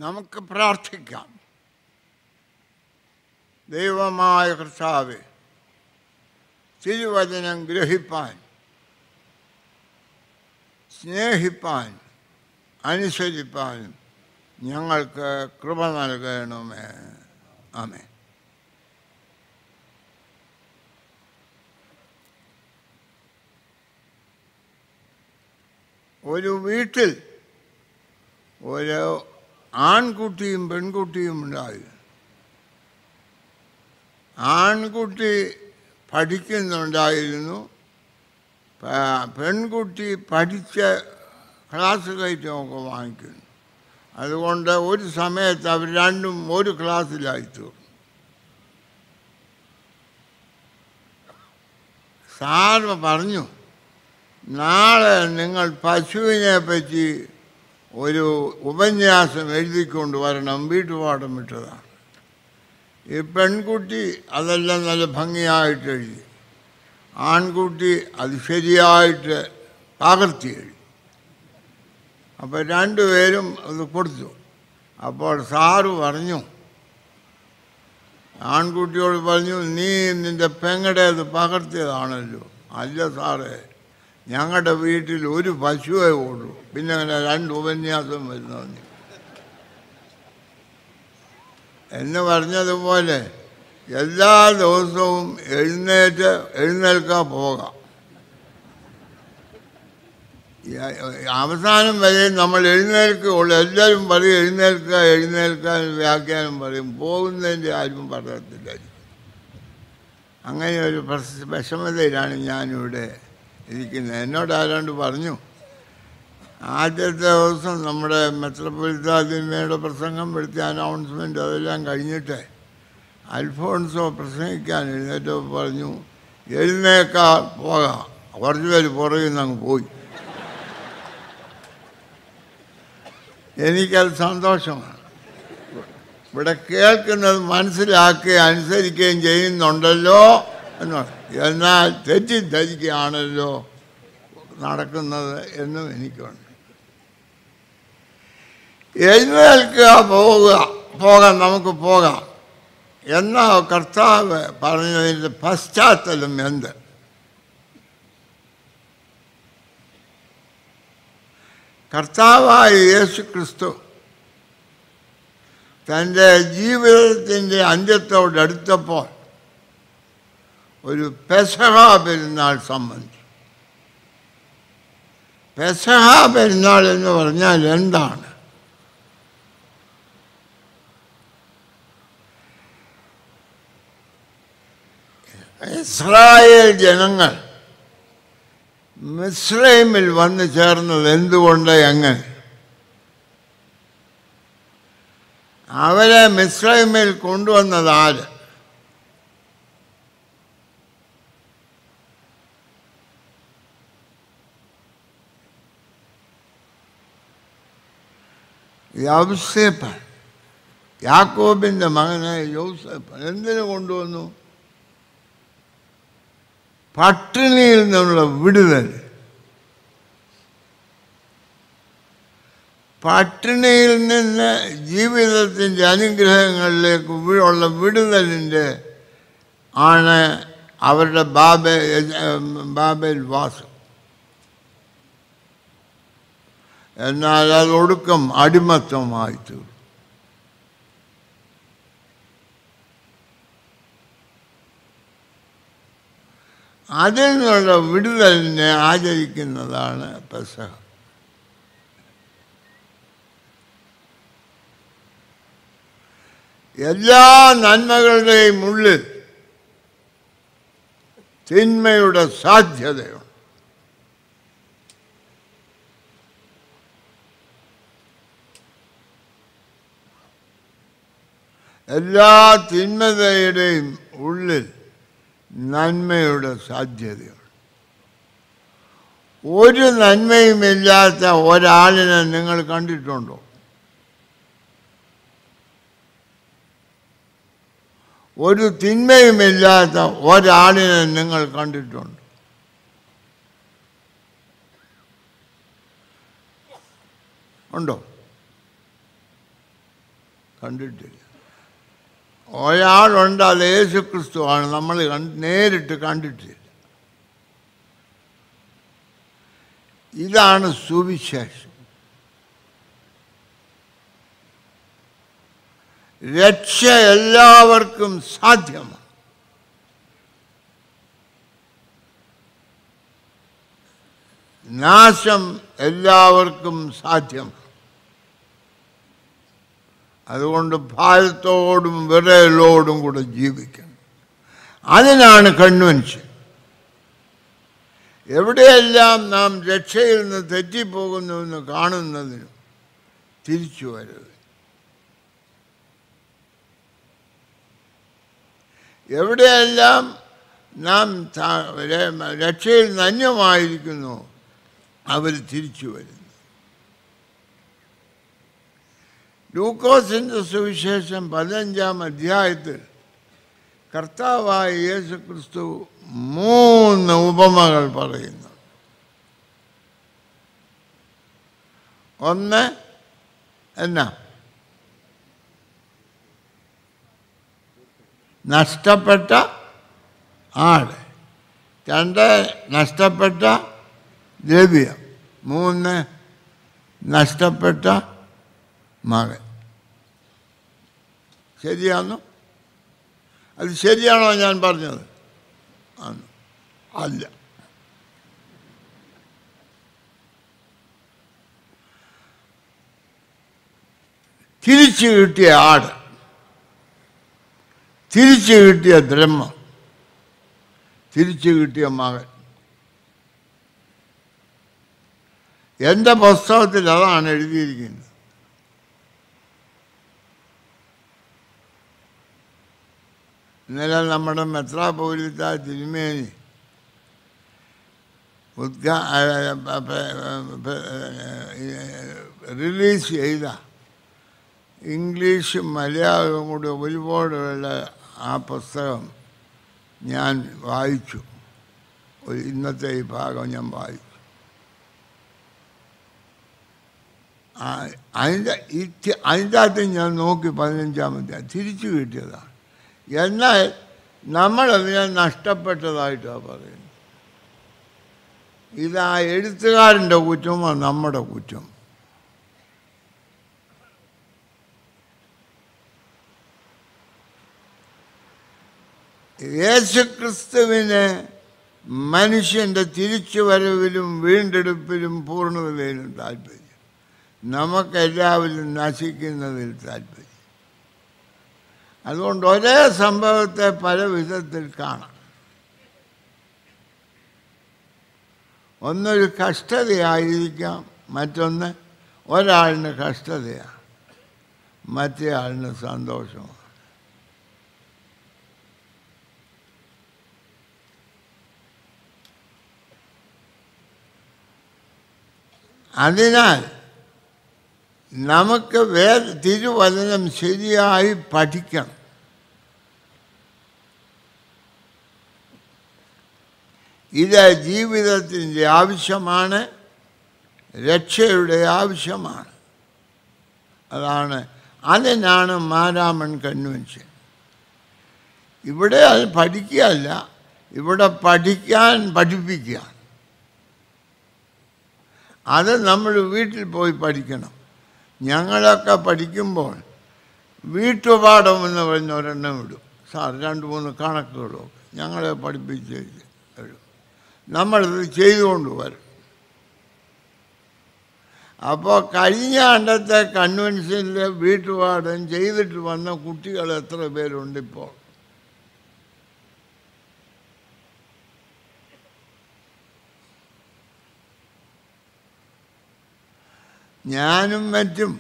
നമുക്ക് പ്രാർത്ഥിക്കാം ദൈവമായ കർത്താവെ തിരുവചനം ഗ്രഹിപ്പാൻ സ്നേഹിപ്പാൻ അനുസരിപ്പാനും ഞങ്ങൾക്ക് കൃപ നൽകണമേ ആമേ ഒരു വീട്ടിൽ ഒരു ആൺകുട്ടിയും പെൺകുട്ടിയും ഉണ്ടായിരുന്നു ആൺകുട്ടി പഠിക്കുന്നുണ്ടായിരുന്നു പ- പെൺകുട്ടി പഠിച്ച ക്ലാസ് കയറ്റമൊക്കെ വാങ്ങിക്കുന്നു അതുകൊണ്ട് ഒരു സമയത്ത് അവർ രണ്ടും ഒരു ക്ലാസ്സിലായി തീർന്നു സാറ് പറഞ്ഞു നാളെ നിങ്ങൾ പശുവിനെ പറ്റി ഒരു ഉപന്യാസം എഴുതിക്കൊണ്ട് വരണം വീട്ടുപാഠം വിട്ടതാണ് ഈ പെൺകുട്ടി അതെല്ലാം നല്ല ഭംഗിയായിട്ട് എഴുതി ആൺകുട്ടി അത് ശരിയായിട്ട് പകർത്തി എഴുതി അപ്പോൾ രണ്ടുപേരും അത് കൊടുത്തു അപ്പോൾ സാറ് പറഞ്ഞു ആൺകുട്ടിയോട് പറഞ്ഞു നീ നിൻ്റെ പെങ്ങടെ അത് പകർത്തിയതാണല്ലോ അല്ല സാറേ ഞങ്ങളുടെ വീട്ടിൽ ഒരു പശുവേ ഉള്ളൂ പിന്നെ അങ്ങനെ രണ്ട് ഉപന്യാസം വരുന്നത് എന്ന് പറഞ്ഞതുപോലെ എല്ലാ ദിവസവും എഴുന്നേറ്റ് എഴുന്നേൽക്കാൻ പോകാം ഈ അവസാനം വരെ നമ്മൾ എഴുന്നേൽക്കുകയുള്ളൂ എല്ലാവരും പറയും എഴുന്നേൽക്കുക എഴുന്നേൽക്കാൻ വ്യാഖ്യാനം പറയും പോകുന്നതിൻ്റെ ആരും പറയത്തില്ല അങ്ങനെ ഒരു പ്രശ് വിഷമതയിലാണ് ഞാനിവിടെ ഇരിക്കുന്നത് എന്നോട് ആരാണ്ട് പറഞ്ഞു ആദ്യത്തെ ദിവസം നമ്മുടെ മെത്രപ്പൊലിത്താദിമയുടെ പ്രസംഗം പെടുത്തിയ അനൗൺസ്മെൻ്റ് അതെല്ലാം കഴിഞ്ഞിട്ട് അൽഫോൺസോ പ്രസംഗിക്കാൻ എഴുന്നേറ്റപ്പോൾ പറഞ്ഞു എഴുന്നേക്കാൻ പോകാം കുറച്ച് പേര് പുറകിൽ നിന്ന് അങ്ങ് പോയി എനിക്കത് സന്തോഷമാണ് ഇവിടെ കേൾക്കുന്നത് മനസ്സിലാക്കുകയും അനുസരിക്കുകയും ചെയ്യുന്നുണ്ടല്ലോ എന്ന് എന്നാൽ തെറ്റിദ്ധരിക്കുകയാണല്ലോ നടക്കുന്നത് എന്നും എനിക്കുണ്ട് എഴുന്നേൽക്കുക പോവുക പോകാം നമുക്ക് പോകാം എന്നാ കർത്താവ് പറഞ്ഞതിൻ്റെ പശ്ചാത്തലം എന്ത് കർത്താവായ യേശു ക്രിസ്തു തൻ്റെ ജീവിതത്തിൻ്റെ അന്ത്യത്തോടടുത്തപ്പോൾ ഒരു പെസഹ പെരുന്നാൾ സംബന്ധിച്ചു പെസഹ പെരുന്നാൾ എന്ന് പറഞ്ഞാൽ എന്താണ് ഇസ്രായേൽ ജനങ്ങൾ മിസ്രൈമിൽ വന്നു ചേർന്നത് എന്തുകൊണ്ട് എങ്ങനെ അവരെ മിസ്രൈമിൽ കൊണ്ടുവന്നത് ആര് യൗസേപ്പൻ യാക്കോബിൻ്റെ മകനായ യൗസേപ്പൻ എന്തിനു കൊണ്ടുവന്നു പട്ടിണിയിൽ നിന്നുള്ള വിടുതൽ പട്ടിണിയിൽ നിന്ന് ജീവിതത്തിൻ്റെ അനുഗ്രഹങ്ങളിലേക്ക് വി- ഉള്ള വിടുതലിൻ്റെ ആണ് അവരുടെ ബാബേ ബാബേൽ വാസം എന്നാൽ അതൊടുക്കം അടിമത്വമായി തീർന്നു അതിൽ നിന്നുള്ള വിടുതലിനെ ആചരിക്കുന്നതാണ് പെസഹ എല്ലാ നന്മകളുടെയും ഉള്ളിൽ തിന്മയുടെ സാധ്യതയുണ്ട് എല്ലാ തിന്മതയുടെയും ഉള്ളിൽ നന്മയുടെ സാധ്യതയുണ്ട് ഒരു നന്മയുമില്ലാത്ത ഒരാളിനെ നിങ്ങൾ കണ്ടിട്ടുണ്ടോ ഒരു തിന്മയുമില്ലാത്ത ഒരാളിനെ നിങ്ങൾ കണ്ടിട്ടുണ്ട് ഉണ്ടോ കണ്ടിട്ടില്ല ഒരാളുണ്ട് അത് യേശു ക്രിസ്തുവാണ് നമ്മൾ കണ്ട് നേരിട്ട് കണ്ടിട്ടില്ല ഇതാണ് സുവിശേഷം രക്ഷ എല്ലാവർക്കും സാധ്യമാണ് നാശം എല്ലാവർക്കും സാധ്യമാണ് അതുകൊണ്ട് ഭാരത്തോടും വിറയലോടും കൂടെ ജീവിക്കണം അതിനാണ് കൺവെൻഷൻ എവിടെയെല്ലാം നാം രക്ഷയിൽ നിന്ന് തെറ്റിപ്പോകുന്നുവെന്ന് കാണുന്നതിനും തിരിച്ചു വരരുത് എവിടെയെല്ലാം നാം ത- ര- രക്ഷയിൽ നന്യമായിരിക്കുന്നു അവർ തിരിച്ചു വരുന്നു ലൂക്കോസിൻ്റെ സുവിശേഷം പതിനഞ്ചാം അധ്യായത്തിൽ കർത്താവായ യേശു ക്രിസ്തു മൂന്ന് ഉപമകൾ പറയുന്നു ഒന്ന് എന്നാ നഷ്ടപ്പെട്ട ആട് രണ്ട് നഷ്ടപ്പെട്ട ദ്രവ്യം മൂന്ന് നഷ്ടപ്പെട്ട മകൻ ശരിയാണോ അത് ശരിയാണോ ഞാൻ പറഞ്ഞത് ആണ് അല്ല തിരിച്ചു കിട്ടിയ ആട് തിരിച്ചു കിട്ടിയ ബ്രഹ്മം തിരിച്ചു കിട്ടിയ മകൻ എൻ്റെ പുസ്തകത്തിൽ അതാണ് എഴുതിയിരിക്കുന്നത് ഇന്നലെ നമ്മുടെ മെത്രാപോലിത്ത തിരുമേനി ഉദ്ഘാ റിലീസ് ചെയ്ത ഇംഗ്ലീഷും മലയാളവും കൂടി ഒരുപാടുള്ള ആ പുസ്തകം ഞാൻ വായിച്ചു ഒരു ഇന്നത്തെ ഈ ഭാഗം ഞാൻ വായിച്ചു ആ- അതിൻ്റെ ഈ തി- അതിൻ്റെ അകത്ത് ഞാൻ നോക്കി പതിനഞ്ചാമത്തെ തിരിച്ചു കിട്ടിയതാണ് എന്നാൽ നമ്മളതിനെ നഷ്ടപ്പെട്ടതായിട്ടാണ് പറയുന്നത് ഇത് ആ എഴുത്തുകാരൻ്റെ കുറ്റമോ നമ്മുടെ കുറ്റം യേശുക്രിസ്തുവിന് മനുഷ്യൻ്റെ തിരിച്ചുവരവിലും വീണ്ടെടുപ്പിലും പൂർണ്ണതയിലും താല്പര്യം നമുക്കെല്ലാവരും നശിക്കുന്നതിൽ താല്പര്യം അതുകൊണ്ട് ഒരേ സംഭവത്തെ പല വിധത്തിൽ കാണാം ഒന്നൊരു കഷ്ടതയായിരിക്കാം മറ്റൊന്ന് ഒരാളിന് കഷ്ടതയാണ് മറ്റേ ആളിന് സന്തോഷമാണ് അതിനാൽ നമുക്ക് വേ തിരുവചനം ശരിയായി പഠിക്കണം ഇത് ജീവിതത്തിൻ്റെ ആവശ്യമാണ് രക്ഷയുടെ ആവശ്യമാണ് അതാണ് അതിനാണ് മാരാമൺ കൺവെൻഷൻ ഇവിടെ അത് പഠിക്കുകയല്ല ഇവിടെ പഠിക്കാൻ പഠിപ്പിക്കുക അത് നമ്മൾ വീട്ടിൽ പോയി പഠിക്കണം ഞങ്ങളൊക്കെ പഠിക്കുമ്പോൾ വീട്ടുപാഠം എന്ന് പറഞ്ഞ ഒരെണ്ണം വിടും സാർ രണ്ട് മൂന്ന് കണക്കുകളും ഞങ്ങളെ പഠിപ്പിച്ച് തരും നമ്മളിത് ചെയ്തുകൊണ്ട് വരും അപ്പോൾ കഴിഞ്ഞ ആണ്ടത്തെ കൺവെൻഷനിൽ വീട്ടുപാഠം ചെയ്തിട്ട് വന്ന കുട്ടികൾ എത്ര പേരുണ്ട് ഇപ്പോൾ ഞാനും മറ്റും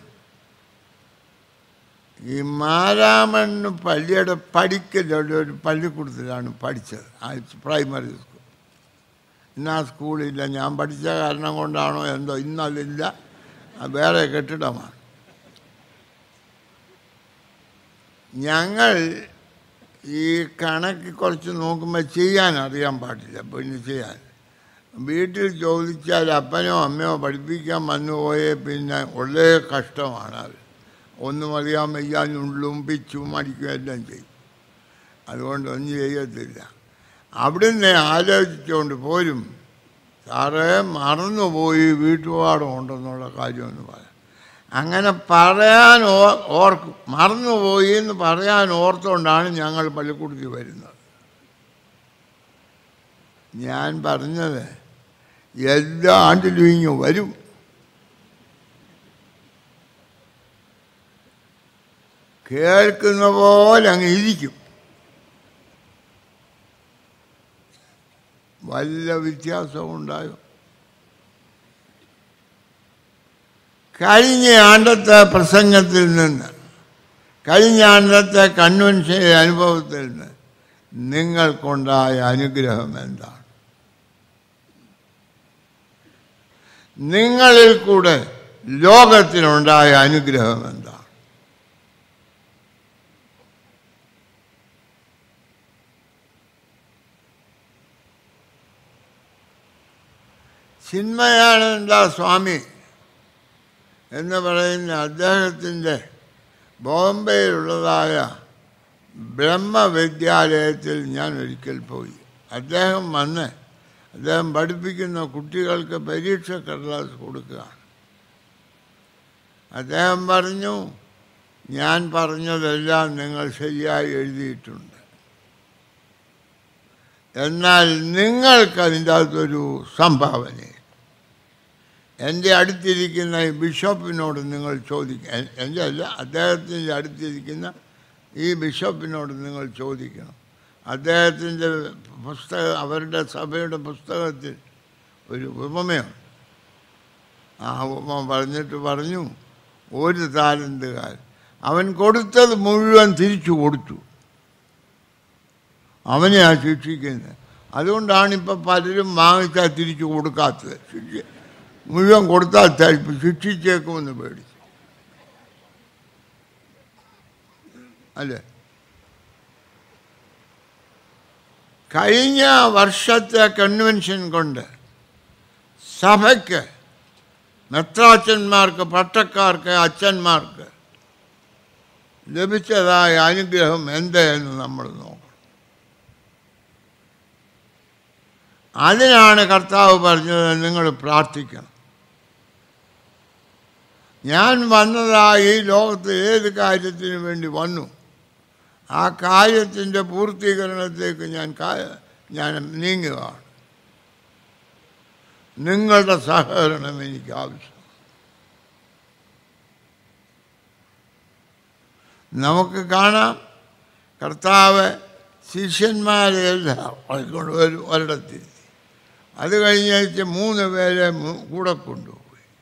ഈ മാരാമണ്ണ് പള്ളിയുടെ പടിക്കലുള്ള ഒരു പള്ളിക്കൂടത്തിലാണ് പഠിച്ചത് ആ പ്രൈമറി സ്കൂൾ ഇന്ന് ആ സ്കൂളില്ല ഞാൻ പഠിച്ച കാരണം കൊണ്ടാണോ എന്തോ ഇന്നതില്ല അത് വേറെ കെട്ടിടമാണ് ഞങ്ങൾ ഈ കണക്ക് കുറച്ച് നോക്കുമ്പോൾ ചെയ്യാൻ അറിയാൻ പാടില്ല പിന്നെ ചെയ്യാൻ വീട്ടിൽ ചോദിച്ചാൽ അപ്പനോ അമ്മയോ പഠിപ്പിക്കാൻ വന്നുപോയേ പിന്നെ വളരെ കഷ്ടമാണ് അത് ഒന്നും അറിയാൻ വയ്യാൻ ഉള്ളും പിച്ചും അടിക്കും എല്ലാം ചെയ്യും അതുകൊണ്ട് ഒന്നും ചെയ്യത്തില്ല അവിടുന്ന് ആലോചിച്ചുകൊണ്ട് പോരും സാറേ മറന്നുപോയി വീട്ടുപാടം ഉണ്ടെന്നുള്ള കാര്യമെന്ന് പറയാം അങ്ങനെ പറയാൻ ഓ- ഓർക്കും മറന്നുപോയി എന്ന് പറയാൻ ഓർത്തുകൊണ്ടാണ് ഞങ്ങൾ പള്ളിക്കൂടത്തിൽ വരുന്നത് ഞാൻ പറഞ്ഞത് എല്ലാ ആണ്ടിലും ഇങ്ങ് വരും കേൾക്കുന്ന പോലെ അങ്ങ് ഇരിക്കും വല്ല വ്യത്യാസവും ഉണ്ടായോ കഴിഞ്ഞ ആണ്ടത്തെ പ്രസംഗത്തിൽ നിന്ന് കഴിഞ്ഞ ആണ്ടത്തെ കൺവെൻഷൻ അനുഭവത്തിൽ നിന്ന് നിങ്ങൾക്കുണ്ടായ അനുഗ്രഹം എന്താണ് നിങ്ങളിൽ കൂടെ ലോകത്തിനുണ്ടായ അനുഗ്രഹം എന്താണ് ചിന്മയാനന്ദ സ്വാമി എന്ന് പറയുന്ന അദ്ദേഹത്തിൻ്റെ ബോംബെയിലുള്ളതായ ബ്രഹ്മവിദ്യാലയത്തിൽ ഞാൻ ഒരിക്കൽ പോയി അദ്ദേഹം വന്ന് അദ്ദേഹം പഠിപ്പിക്കുന്ന കുട്ടികൾക്ക് പരീക്ഷ കടലാസ് കൊടുക്കുകയാണ് അദ്ദേഹം പറഞ്ഞു ഞാൻ പറഞ്ഞതെല്ലാം നിങ്ങൾ ശരിയായി എഴുതിയിട്ടുണ്ട് എന്നാൽ നിങ്ങൾക്ക് അതിൻ്റെ അകത്തൊരു സംഭാവന എൻ്റെ അടുത്തിരിക്കുന്ന ഈ ബിഷപ്പിനോട് നിങ്ങൾ ചോദിക്കുക എൻ്റെ അല്ല അദ്ദേഹത്തിൻ്റെ അടുത്തിരിക്കുന്ന ഈ ബിഷപ്പിനോട് നിങ്ങൾ ചോദിക്കണം അദ്ദേഹത്തിൻ്റെ പുസ്തകം അവരുടെ സഭയുടെ പുസ്തകത്തിൽ ഒരു ഉപമയുണ്ട് ആ ഉപമ പറഞ്ഞിട്ട് പറഞ്ഞു ഒരു താലന്തുകാരൻ അവൻ കൊടുത്തത് മുഴുവൻ തിരിച്ചു കൊടുത്തു അവനെ ആ ശിക്ഷിക്കുന്നത് അതുകൊണ്ടാണ് ഇപ്പം പലരും വാങ്ങിച്ചാൽ തിരിച്ചു കൊടുക്കാത്തത് ശിക്ഷ മുഴുവൻ കൊടുത്താൽ തരിപ്പ് ശിക്ഷിച്ചേക്കുമെന്ന് പേടിച്ചു അല്ലേ കഴിഞ്ഞ വർഷത്തെ കൺവെൻഷൻ കൊണ്ട് സഭയ്ക്ക് മെത്രാച്ചന്മാർക്ക് പട്ടക്കാർക്ക് അച്ഛന്മാർക്ക് ലഭിച്ചതായ അനുഗ്രഹം എന്തെന്ന് നമ്മൾ നോക്കണം അതിനാണ് കർത്താവ് പറഞ്ഞത് നിങ്ങൾ പ്രാർത്ഥിക്കണം ഞാൻ വന്നതായി ഈ ലോകത്ത് ഏത് കാര്യത്തിന് വേണ്ടി വന്നു ആ കാര്യത്തിൻ്റെ പൂർത്തീകരണത്തേക്ക് ഞാൻ കാ- ഞാൻ നീങ്ങുകയാണ് നിങ്ങളുടെ സഹകരണം എനിക്ക് ആവശ്യം നമുക്ക് കാണാം കർത്താവ് ശിഷ്യന്മാരെ എല്ലാം കൊണ്ട് ഒരു ഒരിടത്തിരുത്തി അത് കഴിഞ്ഞാഴ്ച മൂന്ന് പേരെ മു- കൂടെ കൊണ്ടുപോയി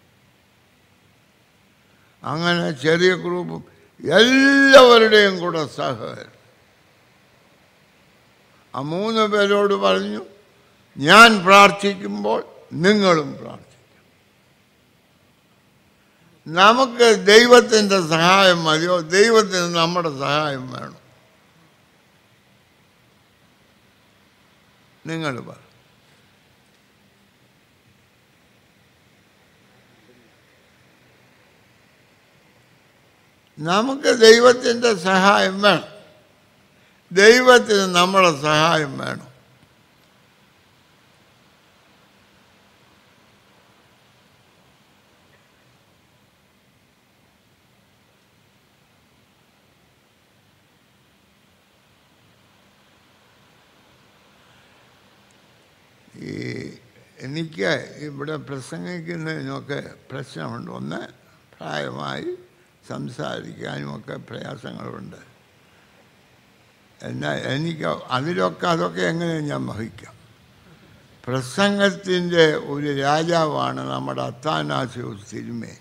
അങ്ങനെ ചെറിയ ഗ്രൂപ്പും എല്ലാവരുടെയും കൂടെ സഹകരണം ആ മൂന്ന് പേരോട് പറഞ്ഞു ഞാൻ പ്രാർത്ഥിക്കുമ്പോൾ നിങ്ങളും പ്രാർത്ഥിക്കും നമുക്ക് ദൈവത്തിൻ്റെ സഹായം മതിയോ ദൈവത്തിന് നമ്മുടെ സഹായം വേണം നിങ്ങൾ പറ നമുക്ക് ദൈവത്തിൻ്റെ സഹായം വേണം ദൈവത്തിന് നമ്മുടെ സഹായം വേണം ഈ എനിക്ക് ഇവിടെ പ്രസംഗിക്കുന്നതിനൊക്കെ പ്രശ്നമുണ്ട് ഒന്ന് പ്രായമായി സംസാരിക്കാനുമൊക്കെ പ്രയാസങ്ങളുണ്ട് എന്നാൽ എനിക്ക് അതിലൊക്കെ അതൊക്കെ എങ്ങനെ ഞാൻ വഹിക്കാം പ്രസംഗത്തിൻ്റെ ഒരു രാജാവാണ് നമ്മുടെ അത്താനാസ്യോസ് തിരുമേ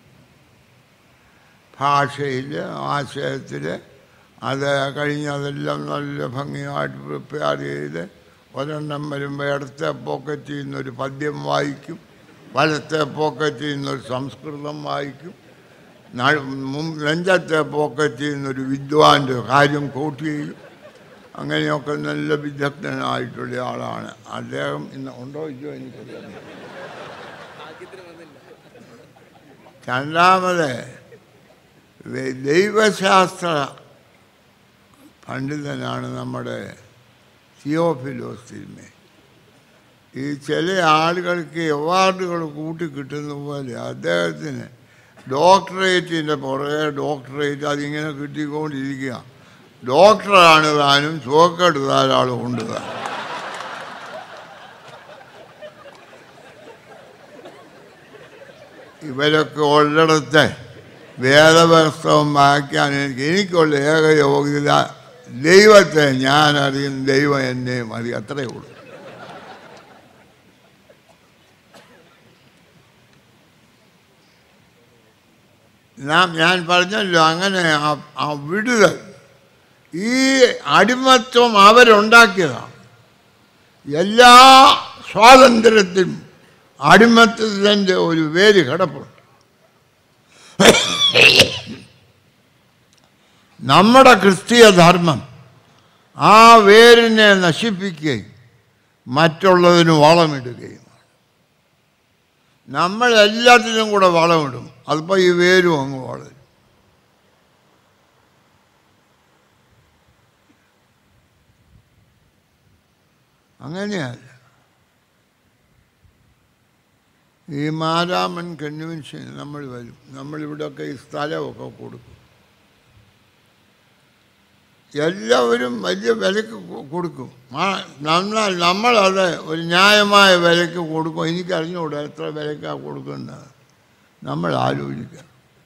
ഭാഷയിൽ ആശയത്തിൽ അത് കഴിഞ്ഞതെല്ലാം നല്ല ഭംഗിയായിട്ട് പ്രിപ്പയർ ചെയ്ത് ഒരെണ്ണം വരുമ്പോൾ ഇടത്തെ പോക്കറ്റിൽ നിന്നൊരു പദ്യം വായിക്കും വലത്തെ പോക്കറ്റിൽ നിന്നൊരു സംസ്കൃതം വായിക്കും ന- മുൻ- നെഞ്ചത്തെ പോക്കറ്റിൽ നിന്നൊരു വിദ്വാൻ്റെ കാര്യം കോട്ട് ചെയ്യും അങ്ങനെയൊക്കെ നല്ല വിദഗ്ധനായിട്ടുള്ള ആളാണ് അദ്ദേഹം ഇന്ന് ഉണ്ടോ ഇല്ലയോ എനിക്കറിയാം രണ്ടാമത് വെ- ദൈവശാസ്ത്ര പണ്ഡിതനാണ് നമ്മുടെ തിയോഫിലോസ് തിരുമേ ഈ ചില ആളുകൾക്ക് അവാർഡുകൾ കൂട്ടി കിട്ടുന്ന പോലെ അദ്ദേഹത്തിന് ഡോക്ടറേറ്റിൻ്റെ പുറകെ ഡോക്ടറേറ്റ് അതിങ്ങനെ കിട്ടിക്കൊണ്ടിരിക്കുക ഡോക്ടറാണ് താനും ചുവക്കെട്ട് ധാരാളം ഉണ്ട് താൻ ഇവരൊക്കെ ഉള്ളിടത്ത് വേദപുസ്തകം വായിക്കാൻ എനിക്ക് എനിക്കുള്ള ഏക യോഗ്യത ദൈവത്തെ ഞാൻ അറിയും ദൈവം എന്നെയും അറിയും അത്രയേ ഉള്ളൂ നാം ഞാൻ പറഞ്ഞല്ലോ അങ്ങനെ ആ- ആ വിടുതൽ ഈ അടിമത്വം അവരുണ്ടാക്കിയതാണ് എല്ലാ സ്വാതന്ത്ര്യത്തിനും അടിമത്തത്തിൻ്റെ ഒരു വേര് കിടപ്പുണ്ട് നമ്മുടെ ക്രിസ്തീയ ധർമ്മം ആ വേരിനെ നശിപ്പിക്കുകയും മറ്റുള്ളതിന് വളമിടുകയും നമ്മൾ എല്ലാത്തിനും കൂടെ വളമിടും അതിപ്പോൾ ഈ വേരും അങ്ങ് വളരും അങ്ങനെയല്ല ഈ മാരാമൻ കൺവെൻഷൻ നമ്മൾ വരും നമ്മളിവിടെയൊക്കെ ഈ സ്ഥലമൊക്കെ കൊടുക്കും എല്ലാവരും വലിയ വിലക്ക് കൊ- കൊടുക്കും ആ നമ്മൾ നമ്മളത് ഒരു ന്യായമായ വിലക്ക് കൊടുക്കും എനിക്കറിഞ്ഞുകൂടാ എത്ര വിലക്കാണ് കൊടുക്കുന്നത് നമ്മൾ ആലോചിക്കണം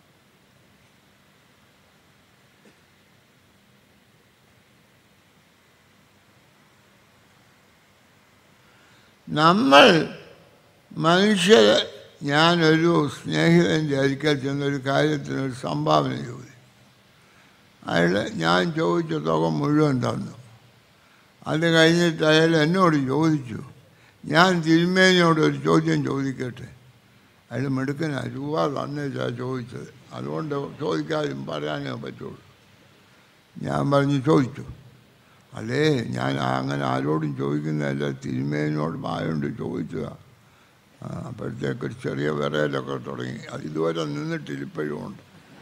നമ്മൾ മനുഷ്യർ ഞാനൊരു സ്നേഹിതൻ്റെ അടുക്കൽ ചെന്നൊരു കാര്യത്തിന് ഒരു സംഭാവന ചോദിച്ചു അയാൾ ഞാൻ ചോദിച്ച തുക മുഴുവൻ തന്നു അത് കഴിഞ്ഞിട്ട് അയാൾ എന്നോട് ചോദിച്ചു ഞാൻ തിരുമേനിയോട് ഒരു ചോദ്യം ചോദിക്കട്ടെ അയാൾ മെടുക്കനാ രൂപ തന്നേച്ചാ ചോദിച്ചത് അതുകൊണ്ട് ചോദിക്കാനും പറയാനേ പറ്റുള്ളൂ ഞാൻ പറഞ്ഞു ചോദിച്ചു അല്ലേ ഞാൻ അങ്ങനെ ആരോടും ചോദിക്കുന്നതല്ല തിരുമേനിയോട് ആയോണ്ട് ചോദിച്ചതാണ് ആ, അപ്പോഴത്തേക്ക് ഒരു ചെറിയ വിറയലൊക്കെ തുടങ്ങി അത് ഇതുവരെ നിന്നിട്ടില്ല ഇപ്പോഴും ഉണ്ട്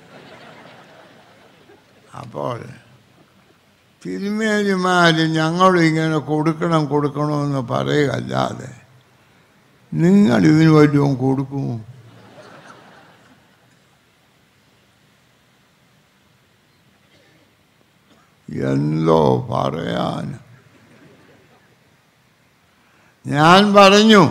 അപ്പോൾ തിരുമേനിമാർ ഞങ്ങളിങ്ങനെ കൊടുക്കണം കൊടുക്കണമെന്ന് പറയുകയല്ലാതെ നിങ്ങൾ ഇതിന് വല്ലതും കൊടുക്കുമോ എന്തോ പറയാൻ ഞാൻ പറഞ്ഞു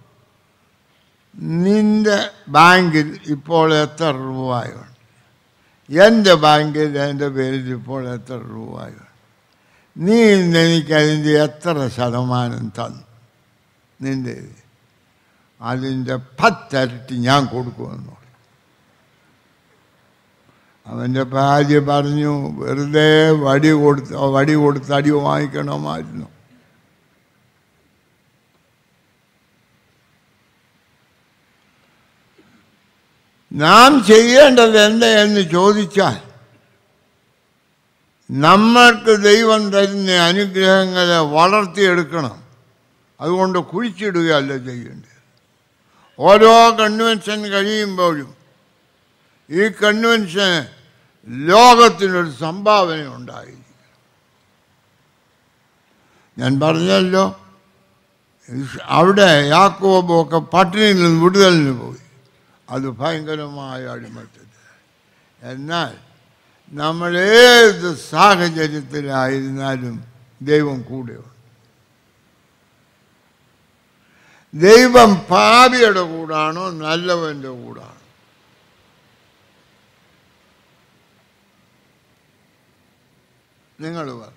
നിന്റെ ബാങ്കിൽ ഇപ്പോൾ എത്ര രൂപയുണ്ട് എൻ്റെ ബാങ്കിൽ എൻ്റെ പേരിൽ ഇപ്പോൾ എത്ര രൂപയുണ്ട് നീ ഇന്ന് എനിക്ക് അതിൻ്റെ എത്ര ശതമാനം തന്നു നിൻ്റെ അതിൻ്റെ പത്തരട്ടി ഞാൻ കൊടുക്കുമെന്ന് പറഞ്ഞു അവൻ്റെ ഭാര്യ പറഞ്ഞു വെറുതെ വടി കൊടുത്ത് വടി കൊടുത്ത് അടി വാങ്ങിക്കണമായിരുന്നു നാം ചെയ്യേണ്ടത് എന്താ എന്ന് ചോദിച്ചാൽ നമ്മൾക്ക് ദൈവം തരുന്ന അനുഗ്രഹങ്ങളെ വളർത്തിയെടുക്കണം അതുകൊണ്ട് കുഴിച്ചിടുകയല്ല ചെയ്യേണ്ടത് ഓരോ കൺവെൻഷൻ കഴിയുമ്പോഴും ഈ കൺവെൻഷന് ലോകത്തിനൊരു സംഭാവന ഉണ്ടായിരിക്കും ഞാൻ പറഞ്ഞല്ലോ ഇസ് അവിടെ യാക്കോബൊക്കെ പട്ടിണിയിൽ നിന്ന് വിടുതലിന് പോയി അത് ഭയങ്കരമായ അടിമത്തത് എന്നാൽ നമ്മൾ ഏത് സാഹചര്യത്തിലായിരുന്നാലും ദൈവം കൂടെയുണ്ട് ദൈവം പാപിയുടെ കൂടാണോ നല്ലവൻ്റെ കൂടാണോ നിങ്ങൾ പറ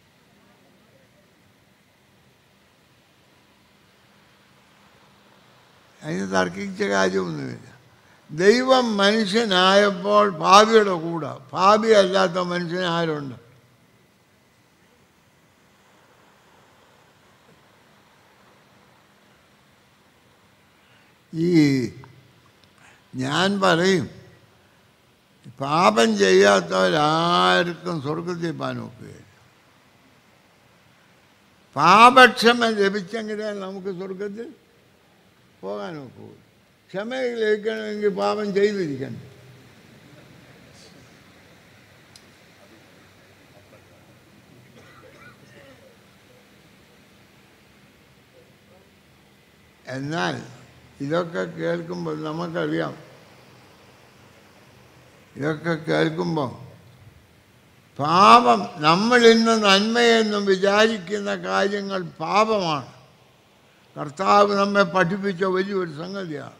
അതിന് തർക്കിച്ച കാര്യമൊന്നുമില്ല ദൈവം മനുഷ്യനായപ്പോൾ ഭാവിയുടെ കൂടെ ഭാവി അല്ലാത്ത മനുഷ്യൻ ആരുണ്ട് ഈ ഞാൻ പറയും പാപം ചെയ്യാത്തവരാർക്കും സ്വർഗത്തിൽ പോകാൻ ഒക്കുകയില്ല പാപക്ഷമ ലഭിച്ചെങ്കിലേ നമുക്ക് സ്വർഗത്തിൽ പോകാൻ ഒക്കൂ ക്ഷമ ലഭിക്കണമെങ്കിൽ പാപം ചെയ്തിരിക്കണം എന്നാൽ ഇതൊക്കെ കേൾക്കുമ്പോൾ നമുക്കറിയാം ഇതൊക്കെ കേൾക്കുമ്പോൾ പാപം നമ്മൾ ഇന്ന് നന്മയെന്നും വിചാരിക്കുന്ന കാര്യങ്ങൾ പാപമാണ് കർത്താവ് നമ്മെ പഠിപ്പിച്ച വലിയൊരു സംഗതിയാണ്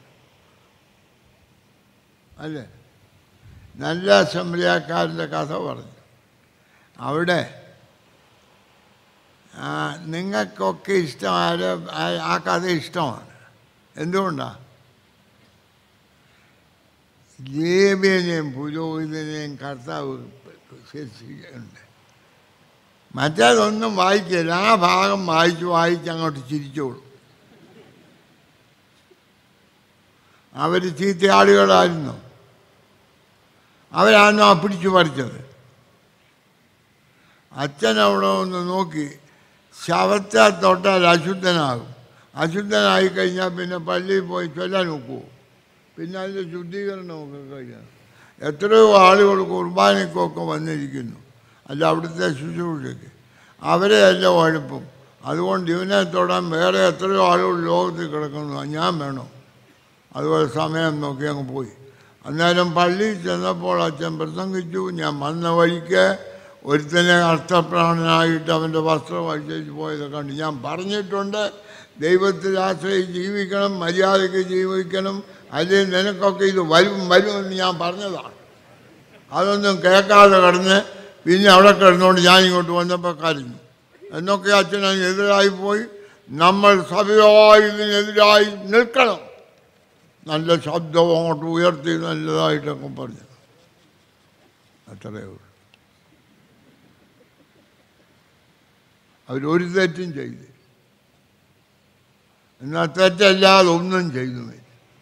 അല്ലേ നല്ല അസംബ്ലിയാക്കാരൻ്റെ കഥ പറഞ്ഞു അവിടെ ആ, നിങ്ങൾക്കൊക്കെ ഇഷ്ടമായ ആ- ആ കഥ ഇഷ്ടമാണ് എന്തുകൊണ്ടാണ് ലേബിയനെയും പുരോഹിതനെയും കർത്താവ് ശിക്ഷിക്കുന്നുണ്ട് മറ്റേതൊന്നും വായിക്കില്ല ആ ഭാഗം വായിച്ച് വായിച്ച് അങ്ങോട്ട് ചിരിച്ചോളൂ അവർ ചീത്ത ആളുകളായിരുന്നു അവരാണ് ആ പിടിച്ചു പറിച്ചത് അച്ഛൻ അവിടെ ഒന്ന് നോക്കി ശവത്തെ തൊട്ടാൽ അശുദ്ധനാകും അശുദ്ധനായി കഴിഞ്ഞാൽ പിന്നെ പള്ളിയിൽ പോയി ചൊല്ലാൻ നോക്കുമോ പിന്നെ അതിൻ്റെ ശുദ്ധീകരണമൊക്കെ കഴിയണം എത്രയോ ആളുകൾ കുർബാനയ്ക്കൊക്കെ വന്നിരിക്കുന്നു അല്ല അവിടുത്തെ ശുശ്രൂഷയ്ക്ക് അവരെ അല്ല ഉഴപ്പും അതുകൊണ്ട് ഇവനെ തൊടാൻ വേറെ എത്രയോ ആളുകൾ ലോകത്തിൽ കിടക്കുന്നു ഞാൻ വേണോ അതുപോലെ സമയം നോക്കി അങ്ങ് പോയി അന്നേരം പള്ളിയിൽ ചെന്നപ്പോൾ അച്ഛൻ പ്രസംഗിച്ചു ഞാൻ വന്ന വഴിക്ക് ഒരുത്തനെ അർത്ഥപ്രാണനായിട്ട് അവൻ്റെ വസ്ത്രം അഴിച്ചു പോയത് കണ്ട് ഞാൻ പറഞ്ഞിട്ടുണ്ട് ദൈവത്തിൽ ആശ്രയിച്ച് ജീവിക്കണം മര്യാദയ്ക്ക് ജീവിക്കണം അല്ലെങ്കിൽ നിനക്കൊക്കെ ഇത് വരും വരുമെന്ന് ഞാൻ പറഞ്ഞതാണ് അതൊന്നും കേൾക്കാതെ കിടന്ന് പിന്നെ അവിടെ കിടന്നുകൊണ്ട് ഞാൻ ഇങ്ങോട്ട് വന്നപ്പോൾ കരഞ്ഞു എന്നൊക്കെ അച്ഛൻ അതിനെതിരായി പോയി നമ്മൾ സഭയായി ഇതിനെതിരായി നിൽക്കണം നല്ല ശബ്ദം അങ്ങോട്ട് ഉയർത്തി നല്ലതായിട്ടൊക്കെ പറഞ്ഞു അത്രയേ ഉള്ളൂ അവരൊരു തെറ്റും ചെയ്ത് എന്നാൽ തെറ്റല്ലാതെ ഒന്നും ചെയ്തുമില്ല